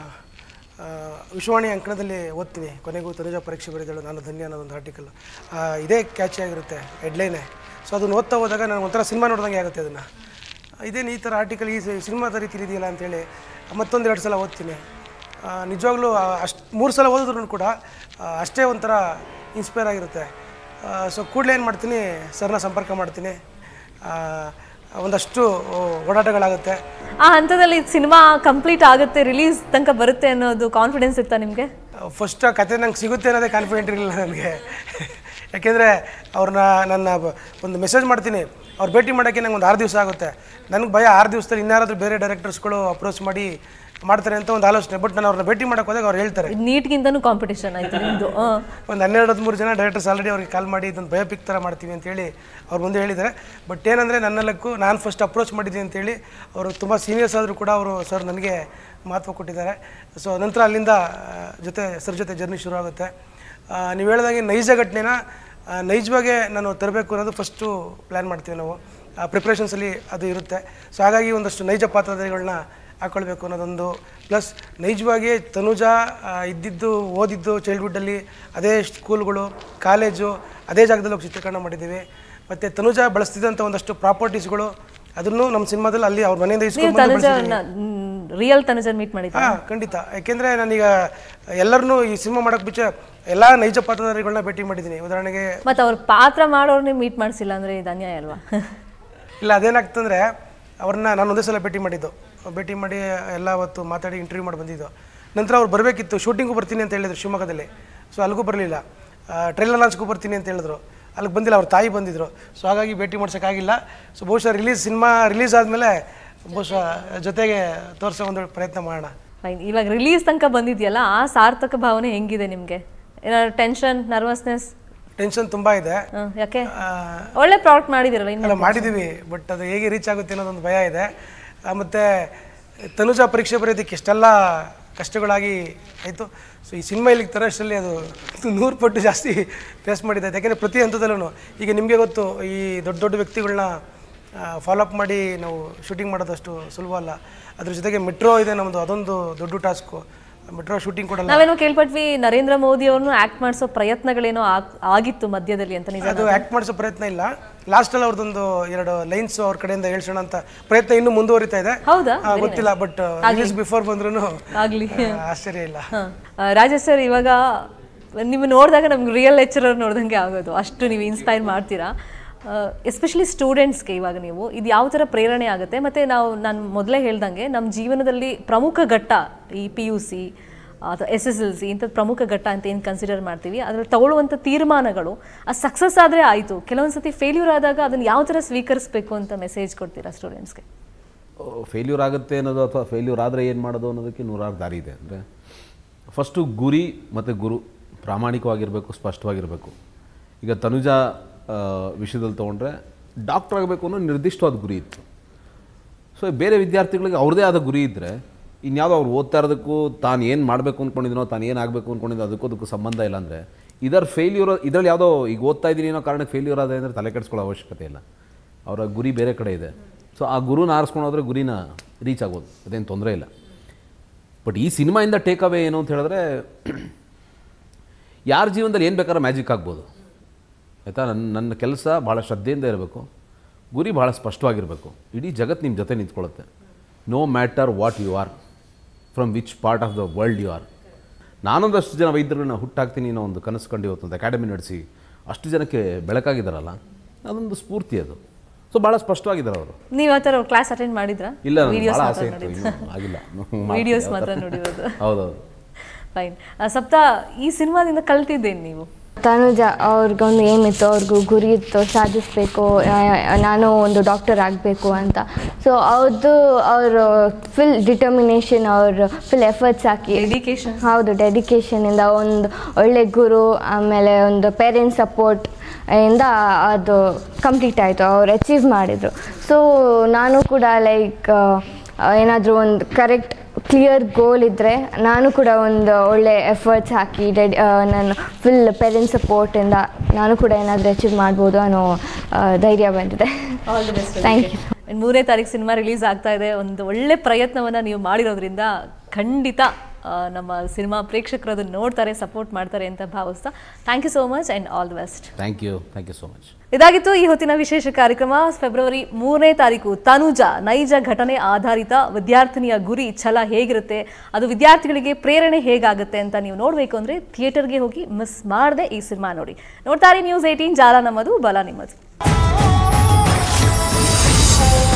ವಿಶ್ವವಾಣಿ ಅಂಕಣದಲ್ಲಿ ಓದ್ತೀನಿ ಕೊನೆಗೂ ತನುಜಾ ಪರೀಕ್ಷೆ ಬರೆದಳು ನಾನು ಧನ್ಯ ಅನ್ನೋದೊಂದು ಆರ್ಟಿಕಲ್ ಇದೇ ಕ್ಯಾಚಿ ಆಗಿರುತ್ತೆ ಹೆಡ್ಲೈನೇ ಸೊ ಅದನ್ನು ಓದ್ತಾ ಹೋದಾಗ ನನಗೆ ಒಂಥರ ಸಿನಿಮಾ ನೋಡ್ದಂಗೆ ಆಗುತ್ತೆ ಅದನ್ನು ಇದೇನು ಈ ಥರ ಆರ್ಟಿಕಲ್ ಈ ಸಿನಿಮಾದ ರೀತಿಲಿ ಇದೆಯಲ್ಲ ಅಂತೇಳಿ ಮತ್ತೊಂದೆರಡು ಸಲ ಓದ್ತೀನಿ ಆ, ನಿಜವಾಗ್ಲೂ ಅಷ್ಟು ಮೂರು ಸಲ ಓದಿದ್ರು ಕೂಡ ಆ, ಅಷ್ಟೇ ಒಂಥರ ಇನ್ಸ್ಪೈರ್ ಆಗಿರುತ್ತೆ ಸೊ ಕೂಡಲೇ ಏನು ಮಾಡ್ತೀನಿ ಸರ್ನ ಸಂಪರ್ಕ ಮಾಡ್ತೀನಿ ಆ, ಒಂದಷ್ಟು ಓಡಾಟಗಳಾಗುತ್ತೆ ಆ ಹಂತದಲ್ಲಿ ಸಿನಿಮಾ ಕಂಪ್ಲೀಟ್ ಆಗುತ್ತೆ ರಿಲೀಸ್ ತನಕ ಬರುತ್ತೆ ಅನ್ನೋದು ಕಾನ್ಫಿಡೆನ್ಸ್ ಇತ್ತಾ ನಿಮಗೆ ಫಸ್ಟ್ ಆ ಕತೆ ನಂಗೆ ಸಿಗುತ್ತೆ ಅನ್ನೋದೇ ಕಾನ್ಫಿಡೆಂಟ್ ಇರಲಿಲ್ಲ ನನಗೆ ಯಾಕೆಂದರೆ ಅವ್ರನ್ನ ನನ್ನ ಬ- ಒಂದು ಮೆಸೇಜ್ ಮಾಡ್ತೀನಿ ಅವ್ರು ಭೇಟಿ ಮಾಡೋಕ್ಕೆ ನಂಗೆ ಒಂದು ಆರು ದಿವಸ ಆಗುತ್ತೆ ನನಗೆ ಭಯ ಆರು ದಿವಸದಲ್ಲಿ ಇನ್ಯಾರಾದ್ರೂ ಬೇರೆ ಡೈರೆಕ್ಟರ್ಸ್ಗಳು ಅಪ್ರೋಚ್ ಮಾಡಿ ಮಾಡ್ತಾರೆ ಅಂತ ಒಂದು ಆಲೋಚನೆ ಬಟ್ ನಾನು ಅವ್ರನ್ನ ಭೇಟಿ ಮಾಡೋಕೆ ಹೋದಾಗ ಅವ್ರು ಹೇಳ್ತಾರೆ ನೀಟ್ಗಿಂತನೂ ಕಾಂಪಿಟೇಷನ್ ಆಯ್ತು ನಿಮ್ದು ಆ. ಒಂದು ಹನ್ನೆರಡು ಹದಿಮೂರು ಜನ ಡೈರೆಕ್ಟರ್ಸ್ ಆಲ್ರೆಡಿ ಅವ್ರಿಗೆ ಕಾಲ್ ಮಾಡಿ ಇದೊಂದು ಬಯೋಪಿಕ್ ಥರ ಮಾಡ್ತೀವಿ ಅಂತೇಳಿ ಅವ್ರು ಮುಂದೆ ಹೇಳಿದ್ದಾರೆ ಬಟ್ ಏನಂದರೆ ನನ್ನೆಲ್ಲಕ್ಕೂ ನಾನು ಫಸ್ಟ್ ಅಪ್ರೋಚ್ ಮಾಡಿದ್ದೀನಿ ಅಂತೇಳಿ ಅವರು ತುಂಬ ಸೀನಿಯರ್ಸ್ ಆದರೂ ಕೂಡ ಅವರು ಸರ್ ನನಗೆ ಮಹತ್ವ ಕೊಟ್ಟಿದ್ದಾರೆ ಸೊ ನಂತರ ಅಲ್ಲಿಂದ ಆ, ಜೊತೆ ಸರ್ ಜೊತೆ ಜರ್ನಿ ಶುರು ಆಗುತ್ತೆ ಆ, ನೀವು ಹೇಳ್ದಂಗೆ ನೈಜ ಘಟನೆನ ಆ, ನೈಜವಾಗೇ ನಾನು ತರಬೇಕು ಅನ್ನೋದು ಫಸ್ಟು ಪ್ಲ್ಯಾನ್ ಮಾಡ್ತೀವಿ ನಾವು ಪ್ರಿಪ್ರೇಷನ್ಸಲ್ಲಿ ಅದು ಇರುತ್ತೆ ಸೊ ಹಾಗಾಗಿ ಒಂದಷ್ಟು ನೈಜ ಪಾತ್ರಧಾರಿಗಳನ್ನ ಹಾಕ್ಕೊಳ್ಬೇಕು ಅನ್ನೋದೊಂದು ಪ್ಲಸ್ ನೈಜವಾಗಿ ತನುಜಾ ಆ, ಇದ್ದಿದ್ದು ಓದಿದ್ದು ಚೈಲ್ಡ್ಹುಡ್ಡಲ್ಲಿ ಅದೇ ಸ್ಕೂಲ್ಗಳು ಕಾಲೇಜು ಅದೇ ಜಾಗದಲ್ಲಿ ಹೋಗಿ ಚಿತ್ರೀಕರಣ ಮಾಡಿದ್ದೀವಿ ಮತ್ತು ತನುಜಾ ಬಳಸ್ತಿದ್ದಂಥ ಒಂದಷ್ಟು ಪ್ರಾಪರ್ಟೀಸ್ಗಳು ಅದನ್ನು ನಮ್ಮ ಸಿನಿಮಾದಲ್ಲಿ ಅಲ್ಲಿ ಅವ್ರ ಮನೆಯಿಂದ ನೀವು ಇಸ್ಕೊಂಡು ಬಂದು ತನುಜ ರಿಯಲ್ ತನುಜನ್ ಮೀಟ್ ಮಾಡಿದ್ರಾ ಹಾಂ ಖಂಡಿತ ಯಾಕೆಂದರೆ ನಾನೀಗ ಎಲ್ಲರನ್ನೂ ಈ ಸಿನಿಮಾ ಮಾಡೋಕ್ಕೆ ಬಿಚ್ಚ ಎಲ್ಲ ನೈಜ ಪಾತ್ರಧಾರಿಗಳನ್ನ ಭೇಟಿ ಮಾಡಿದ್ದೀನಿ ಉದಾಹರಣೆಗೆ ಮತ್ತೆ ಅವ್ರ ಪಾತ್ರ ಮಾಡೋರ್ನೇ ಮೀಟ್ ಮಾಡಿಸಿಲ್ಲ ಅಂದ್ರೆ ಇದು ಅನ್ಯಾಯ ಅಲ್ವಾ ಇಲ್ಲ ಅದೇನಾಗ್ತಂದ್ರೆ ಅವ್ರನ್ನ ನಾನು ಒಂದೇ ಸಲ ಭೇಟಿ ಮಾಡಿದ್ದು ಭೇಟಿ ಮಾಡಿ ಎಲ್ಲ ಅವತ್ತು ಮಾತಾಡಿ ಇಂಟರ್ವ್ಯೂ ಮಾಡಿ ಬಂದಿದ್ದು ನಂತರ ಅವ್ರು ಬರಬೇಕಿತ್ತು ಶೂಟಿಂಗು ಬರ್ತೀನಿ ಅಂತ ಹೇಳಿದ್ರು ಶಿವಮೊಗ್ಗದಲ್ಲಿ ಸೊ ಅಲ್ಲಿಗೂ ಬರಲಿಲ್ಲ ಟ್ರೈಲರ್ ಲಾಂಚ್ಗೂ ಬರ್ತೀನಿ ಅಂತ ಹೇಳಿದ್ರು ಅಲ್ಲಿಗೆ ಬಂದಿಲ್ಲ ಅವ್ರ ತಾಯಿ ಬಂದಿದ್ರು ಸೊ ಹಾಗಾಗಿ ಭೇಟಿ ಮಾಡ್ಸೋಕ್ಕಾಗಿಲ್ಲ ಸೊ ಬಹುಶಃ ರಿಲೀಸ್ ಸಿನಿಮಾ ರಿಲೀಸ್ ಆದಮೇಲೆ ಬಹುಶಃ ಜೊತೆಗೆ ತೋರಿಸೋ ಒಂದು ಪ್ರಯತ್ನ ಮಾಡೋಣ ಫೈನ್ ಇವಾಗ ರಿಲೀಸ್ ತನಕ ಬಂದಿದೆಯಲ್ಲ ಆ ಸಾರ್ಥಕ ಭಾವನೆ ಹೆಂಗಿದೆ ನಿಮಗೆ ಏನಾದ್ರು ಟೆನ್ಷನ್ ನರ್ವಸ್ನೆಸ್ ಟೆನ್ಷನ್ ತುಂಬ ಇದೆ ಯಾಕೆ ಆ, ಒಳ್ಳೆ ಪ್ರಾಡಕ್ಟ್ ಮಾಡಿದಿರಲ್ಲ ಇನ್ನು ಎಲ್ಲ ಮಾಡಿದ್ದೀವಿ ಬಟ್ ಅದು ಹೇಗೆ ರೀಚ್ ಆಗುತ್ತೆ ಅನ್ನೋದೊಂದು ಭಯ ಇದೆ ಆ, ಮತ್ತೆ ತನುಜಾ ಪರೀಕ್ಷೆ ಬರೆಯೋದಕ್ಕೆ ಎಷ್ಟೆಲ್ಲ ಕಷ್ಟಗಳಾಗಿ ಆಯಿತು ಸೊ ಈ ಸಿನಿಮಾ ಇಲ್ಲಿಗೆ ತರೋಷ್ಟರಲ್ಲಿ ಅದು ನೂರು ಪಟ್ಟು ಜಾಸ್ತಿ ಫೇಸ್ ಮಾಡಿದೆ ಯಾಕೆಂದರೆ ಪ್ರತಿ ಹಂತದಲ್ಲೂ ಈಗ ನಿಮಗೆ ಗೊತ್ತು ಈ ದೊಡ್ಡ ದೊಡ್ಡ ವ್ಯಕ್ತಿಗಳನ್ನ ಫಾಲೋಅಪ್ ಮಾಡಿ ನಾವು ಶೂಟಿಂಗ್ ಮಾಡೋದಷ್ಟು ಸುಲಭ ಅಲ್ಲ ಅದ್ರ ಜೊತೆಗೆ ಮೆಟ್ರೋ ಇದೆ ನಮ್ಮದು ಅದೊಂದು ದೊಡ್ಡ ಟಾಸ್ಕು ಮೆಟ್ರೋ ಶೂಟಿಂಗ್ ಕೊಡಲ್ಲ ನಾವೇನೋ ಕೇಳ್ಪಟ್ವಿ ನರೇಂದ್ರ ಮೋದಿ ಅವ್ರನ್ನು ಆಕ್ಟ್ ಮಾಡಿಸೋ ಪ್ರಯತ್ನಗಳೇನೋ ಆಗ್- ಆಗಿತ್ತು ಮಧ್ಯದಲ್ಲಿ ಅಂತ ನಿಜ ಅದು ಆ್ಯಕ್ಟ್ ಮಾಡಿಸೋ ಪ್ರಯತ್ನ ಇಲ್ಲ ಲಾಸ್ಟಲ್ಲಿ ಅವ್ರದ್ದೊಂದು ಎರಡು ಲೈನ್ಸ್ ಅವ್ರ ಕಡೆಯಿಂದ ಹೇಳ್ಸೋಣ ಅಂತ ಪ್ರಯತ್ನ ಇನ್ನೂ ಮುಂದುವರಿತಾ ಇದೆ ಹೌದಾ ಆ, ಗೊತ್ತಿಲ್ಲ ಬಟ್ ರಿಲೀಸ್ ಬಿಫೋರ್ ಬಂದ್ರೂ ಆಗ್ಲಿ ಆಶ್ಚರ್ಯ ಇಲ್ಲ ಹ. ಆ, ರಾಜೇಶ್ ಸರ್ ಇವಾಗ ನೀವು ನೋಡಿದಾಗ ನಮ್ಗೆ ರಿಯಲ್ ಲೆಕ್ಚರರ್ ನೋಡ್ದಂಗೆ ಆಗೋದು ಅಷ್ಟು ನೀವು ಇನ್ಸ್ಪೈರ್ ಮಾಡ್ತೀರಾ ಎಸ್ಪೆಷಲಿ ಸ್ಟೂಡೆಂಟ್ಸ್ಗೆ ಇವಾಗ ನೀವು ಇದು ಯಾವ ಥರ ಪ್ರೇರಣೆ ಆಗುತ್ತೆ ಮತ್ತು ನಾವು ನಾನು ಮೊದಲೇ ಹೇಳ್ದಂಗೆ ನಮ್ಮ ಜೀವನದಲ್ಲಿ ಪ್ರಮುಖ ಘಟ್ಟ ಈ ಪಿ ಯು ಸಿ ಅಥವಾ ಎಸ್ ಎಸ್ ಎಲ್ ಸಿ ಇಂಥದ್ದು ಪ್ರಮುಖ ಘಟ್ಟ ಅಂತ ಏನು ಕನ್ಸಿಡರ್ ಮಾಡ್ತೀವಿ ಅದ್ರಲ್ಲಿ ತಗೊಳ್ಳುವಂಥ ತೀರ್ಮಾನಗಳು ಆ ಸಕ್ಸಸ್ ಆದರೆ ಆಯಿತು ಕೆಲವೊಂದು ಸತಿ ಫೇಲ್ಯೂರ್ ಆದಾಗ ಅದನ್ನು ಯಾವ ಥರ ಸ್ವೀಕರಿಸಬೇಕು ಅಂತ ಮೆಸೇಜ್ ಕೊಡ್ತೀರಾ ಸ್ಟೂಡೆಂಟ್ಸ್ಗೆ ಫೇಲ್ಯೂರ್ ಆಗುತ್ತೆ ಅನ್ನೋದು ಅಥವಾ ಫೇಲ್ಯೂರ್ ಆದರೆ ಏನು ಮಾಡೋದು ಅನ್ನೋದಕ್ಕೆ ನೂರಾರು ದಾರಿ ಇದೆ ಅಂದರೆ ಫಸ್ಟು ಗುರಿ ಮತ್ತು ಗುರು ಪ್ರಾಮಾಣಿಕವಾಗಿರಬೇಕು ಸ್ಪಷ್ಟವಾಗಿರಬೇಕು ಈಗ ತನುಜಾ ಆ, ವಿಷಯದಲ್ಲಿ ತೊಗೊಂಡ್ರೆ ಡಾಕ್ಟರ್ ಆಗಬೇಕು ಅನ್ನೋ ನಿರ್ದಿಷ್ಟವಾದ ಗುರಿ ಇತ್ತು ಸೊ ಬೇರೆ ವಿದ್ಯಾರ್ಥಿಗಳಿಗೆ ಅವ್ರದ್ದೇ ಆದ ಗುರಿ ಇದ್ದರೆ ಇನ್ಯಾವುದೋ ಅವ್ರು ಓದ್ತಾ ಇರೋದಕ್ಕೂ ತಾನು ಏನು ಮಾಡಬೇಕು ಅಂದ್ಕೊಂಡಿದ್ದೀನೋ ತಾನು ಏನು ಆಗಬೇಕು ಅಂದ್ಕೊಂಡಿದ್ದೋ ಅದಕ್ಕೂ ಅದಕ್ಕೂ ಸಂಬಂಧ ಇಲ್ಲ ಅಂದರೆ ಇದರ ಫೇಲ್ಯೂರ್ ಇದರಲ್ಲಿ ಯಾವುದೋ ಈಗ ಓದ್ತಾ ಇದ್ದೀನಿ ಅನ್ನೋ ಕಾರಣಕ್ಕೆ ಫೇಲ್ಯೂರ್ ಆದ ಅಂದರೆ ತಲೆ ಕೆಡಿಸ್ಕೊಳ್ಳೋ ಅವಶ್ಯಕತೆ ಇಲ್ಲ ಅವರ ಗುರಿ ಬೇರೆ ಕಡೆ ಇದೆ ಸೊ ಆ ಗುರುನ ಆರಿಸ್ಕೊಂಡು ಹೋದರೆ ಗುರಿನ ರೀಚ್ ಆಗೋದು ಅದೇನು ತೊಂದರೆ ಇಲ್ಲ ಬಟ್ ಈ ಸಿನಿಮಾಯಿಂದ ಟೇಕ್ ಅವೇ ಏನು ಅಂತ ಹೇಳಿದ್ರೆ ಯಾರ ಜೀವನದಲ್ಲಿ ಏನು ಬೇಕಾದ್ರೂ ಮ್ಯಾಜಿಕ್ ಆಗ್ಬೋದು ಆಯಿತಾ ನನ್ನ ನನ್ನ ಕೆಲಸ ಭಾಳ ಶ್ರದ್ಧೆಯಿಂದ ಇರಬೇಕು ಗುರಿ ಭಾಳ ಸ್ಪಷ್ಟವಾಗಿರಬೇಕು ಇಡೀ ಜಗತ್ತು ನಿಮ್ಮ ಜೊತೆ ನಿಂತ್ಕೊಳ್ಳುತ್ತೆ no matter what you are from which part of the world you are ನಾನೊಂದಷ್ಟು ಜನ ವೈದ್ಯರನ್ನ ಹುಟ್ಟಾಕ್ತೀನಿ ಅನ್ನೋ ಒಂದು ಕನಸು ಕಂಡು ಇವತ್ತು ಒಂದು ಅಕಾಡೆಮಿ ನಡೆಸಿ ಅಷ್ಟು ಜನಕ್ಕೆ ಬೆಳಕಾಗಿದ್ದಾರಲ್ಲ ಅದೊಂದು ಸ್ಫೂರ್ತಿ ಅದು ಸೊ ಭಾಳ ಸ್ಪಷ್ಟವಾಗಿದ್ದಾರೆ ಅವರು ನೀವು ಆ ಥರ ಕ್ಲಾಸ್ ಅಟೆಂಡ್ ಮಾಡಿದ್ರಾ ಇಲ್ಲ ನನಗೆ ವಿಡಿಯೋಸ್ ಭಾಳ ಮಾತ್ರ ಆಸೆ ಇತ್ತು ನೋಡಿದ್ರಾ ಇನ್ನೂ ಆಗಿಲ್ಲ ವಿಡಿಯೋಸ್ ಮಾತ್ರ ನೋಡಿರೋದು ಹೌದೌದು ಫೈನ್ ಸಪ್ತಾ ಈ ಸಿನಿಮಾದಿಂದ ಕಲ್ತಿದ್ದೇನೆ ನೀವು ತನುಜ ಅವ್ರಿಗೊಂದು ಏಮ್ ಇತ್ತು ಅವ್ರಿಗೂ ಗುರಿ ಇತ್ತು ಸಾಧಿಸಬೇಕು ನಾನು ಒಂದು ಡಾಕ್ಟರ್ ಆಗಬೇಕು ಅಂತ ಸೊ ಅವ್ರದ್ದು ಅವರು ಫುಲ್ ಡಿಟರ್ಮಿನೇಷನ್ ಅವರು ಫುಲ್ ಎಫರ್ಟ್ಸ್ ಹಾಕಿ ಡೆಡಿಕೇಶನ್ ಹೌದು ಡೆಡಿಕೇಶನಿಂದ ಒಂದು ಒಳ್ಳೆ ಗುರು ಆಮೇಲೆ ಒಂದು ಪೇರೆಂಟ್ಸ್ ಸಪೋರ್ಟ್ ಇಂದ ಅದು ಕಂಪ್ಲೀಟ್ ಆಯಿತು ಅವ್ರು ಅಚೀವ್ ಮಾಡಿದರು ಸೊ ನಾನು ಕೂಡ ಲೈಕ್ ಏನಾದರೂ ಒಂದು ಕರೆಕ್ಟ್ ಕ್ಲಿಯರ್ ಗೋಲ್ ಇದ್ದರೆ ನಾನು ಕೂಡ ಒಂದು ಒಳ್ಳೆ ಎಫರ್ಟ್ಸ್ ಹಾಕಿ ಡೆಡಿ ನಾನು ಫುಲ್ ಪೇರೆಂಟ್ಸ್ ಸಪೋರ್ಟಿಂದ ನಾನು ಕೂಡ ಏನಾದರೂ ಅಚೀವ್ ಮಾಡ್ಬೋದು ಅನ್ನೋ ಆ, ಧೈರ್ಯ ಬಂದಿದೆ all the best thank you ಮೂರನೇ ತಾರೀಕು ಸಿನಿಮಾ ರಿಲೀಸ್ ಆಗ್ತಾ ಇದೆ ಒಂದು ಒಳ್ಳೆ ಪ್ರಯತ್ನವನ್ನ ನೀವು ಮಾಡಿರೋದ್ರಿಂದ ಖಂಡಿತ ಆ, ನಮ್ಮ ಸಿನಿಮಾ ಪ್ರೇಕ್ಷಕರು ಅದನ್ನ ನೋಡ್ತಾರೆ ಸಪೋರ್ಟ್ ಮಾಡ್ತಾರೆ ಅಂತ ಭಾವಿಸ್ತಾ thank you so much and all the best thank you thank you so much ಇದಾಗಿತ್ತು ಈ ಹೊತ್ತಿನ ವಿಶೇಷ ಕಾರ್ಯಕ್ರಮ ಫೆಬ್ರವರಿ ಮೂರನೇ ತಾರೀಕು ತನುಜ ನೈಜ ಘಟನೆ ಆಧಾರಿತ ವಿದ್ಯಾರ್ಥಿನಿಯ ಗುರಿ ಛಲ ಹೇಗಿರುತ್ತೆ ಅದು ವಿದ್ಯಾರ್ಥಿಗಳಿಗೆ ಪ್ರೇರಣೆ ಹೇಗಾಗುತ್ತೆ ಅಂತ ನೀವು ನೋಡಬೇಕು ಅಂದರೆ ಥಿಯೇಟರ್ಗೆ ಹೋಗಿ ಮಿಸ್ ಮಾಡದೆ ಈ ಸಿನಿಮಾ ನೋಡಿ ನೋಡ್ತಾರೆ ನ್ಯೂಸ್ ಏಯ್ಟೀನ್ ಜಾಲ ನಮ್ಮದು ಬಲ ನಿಮ್ಮದು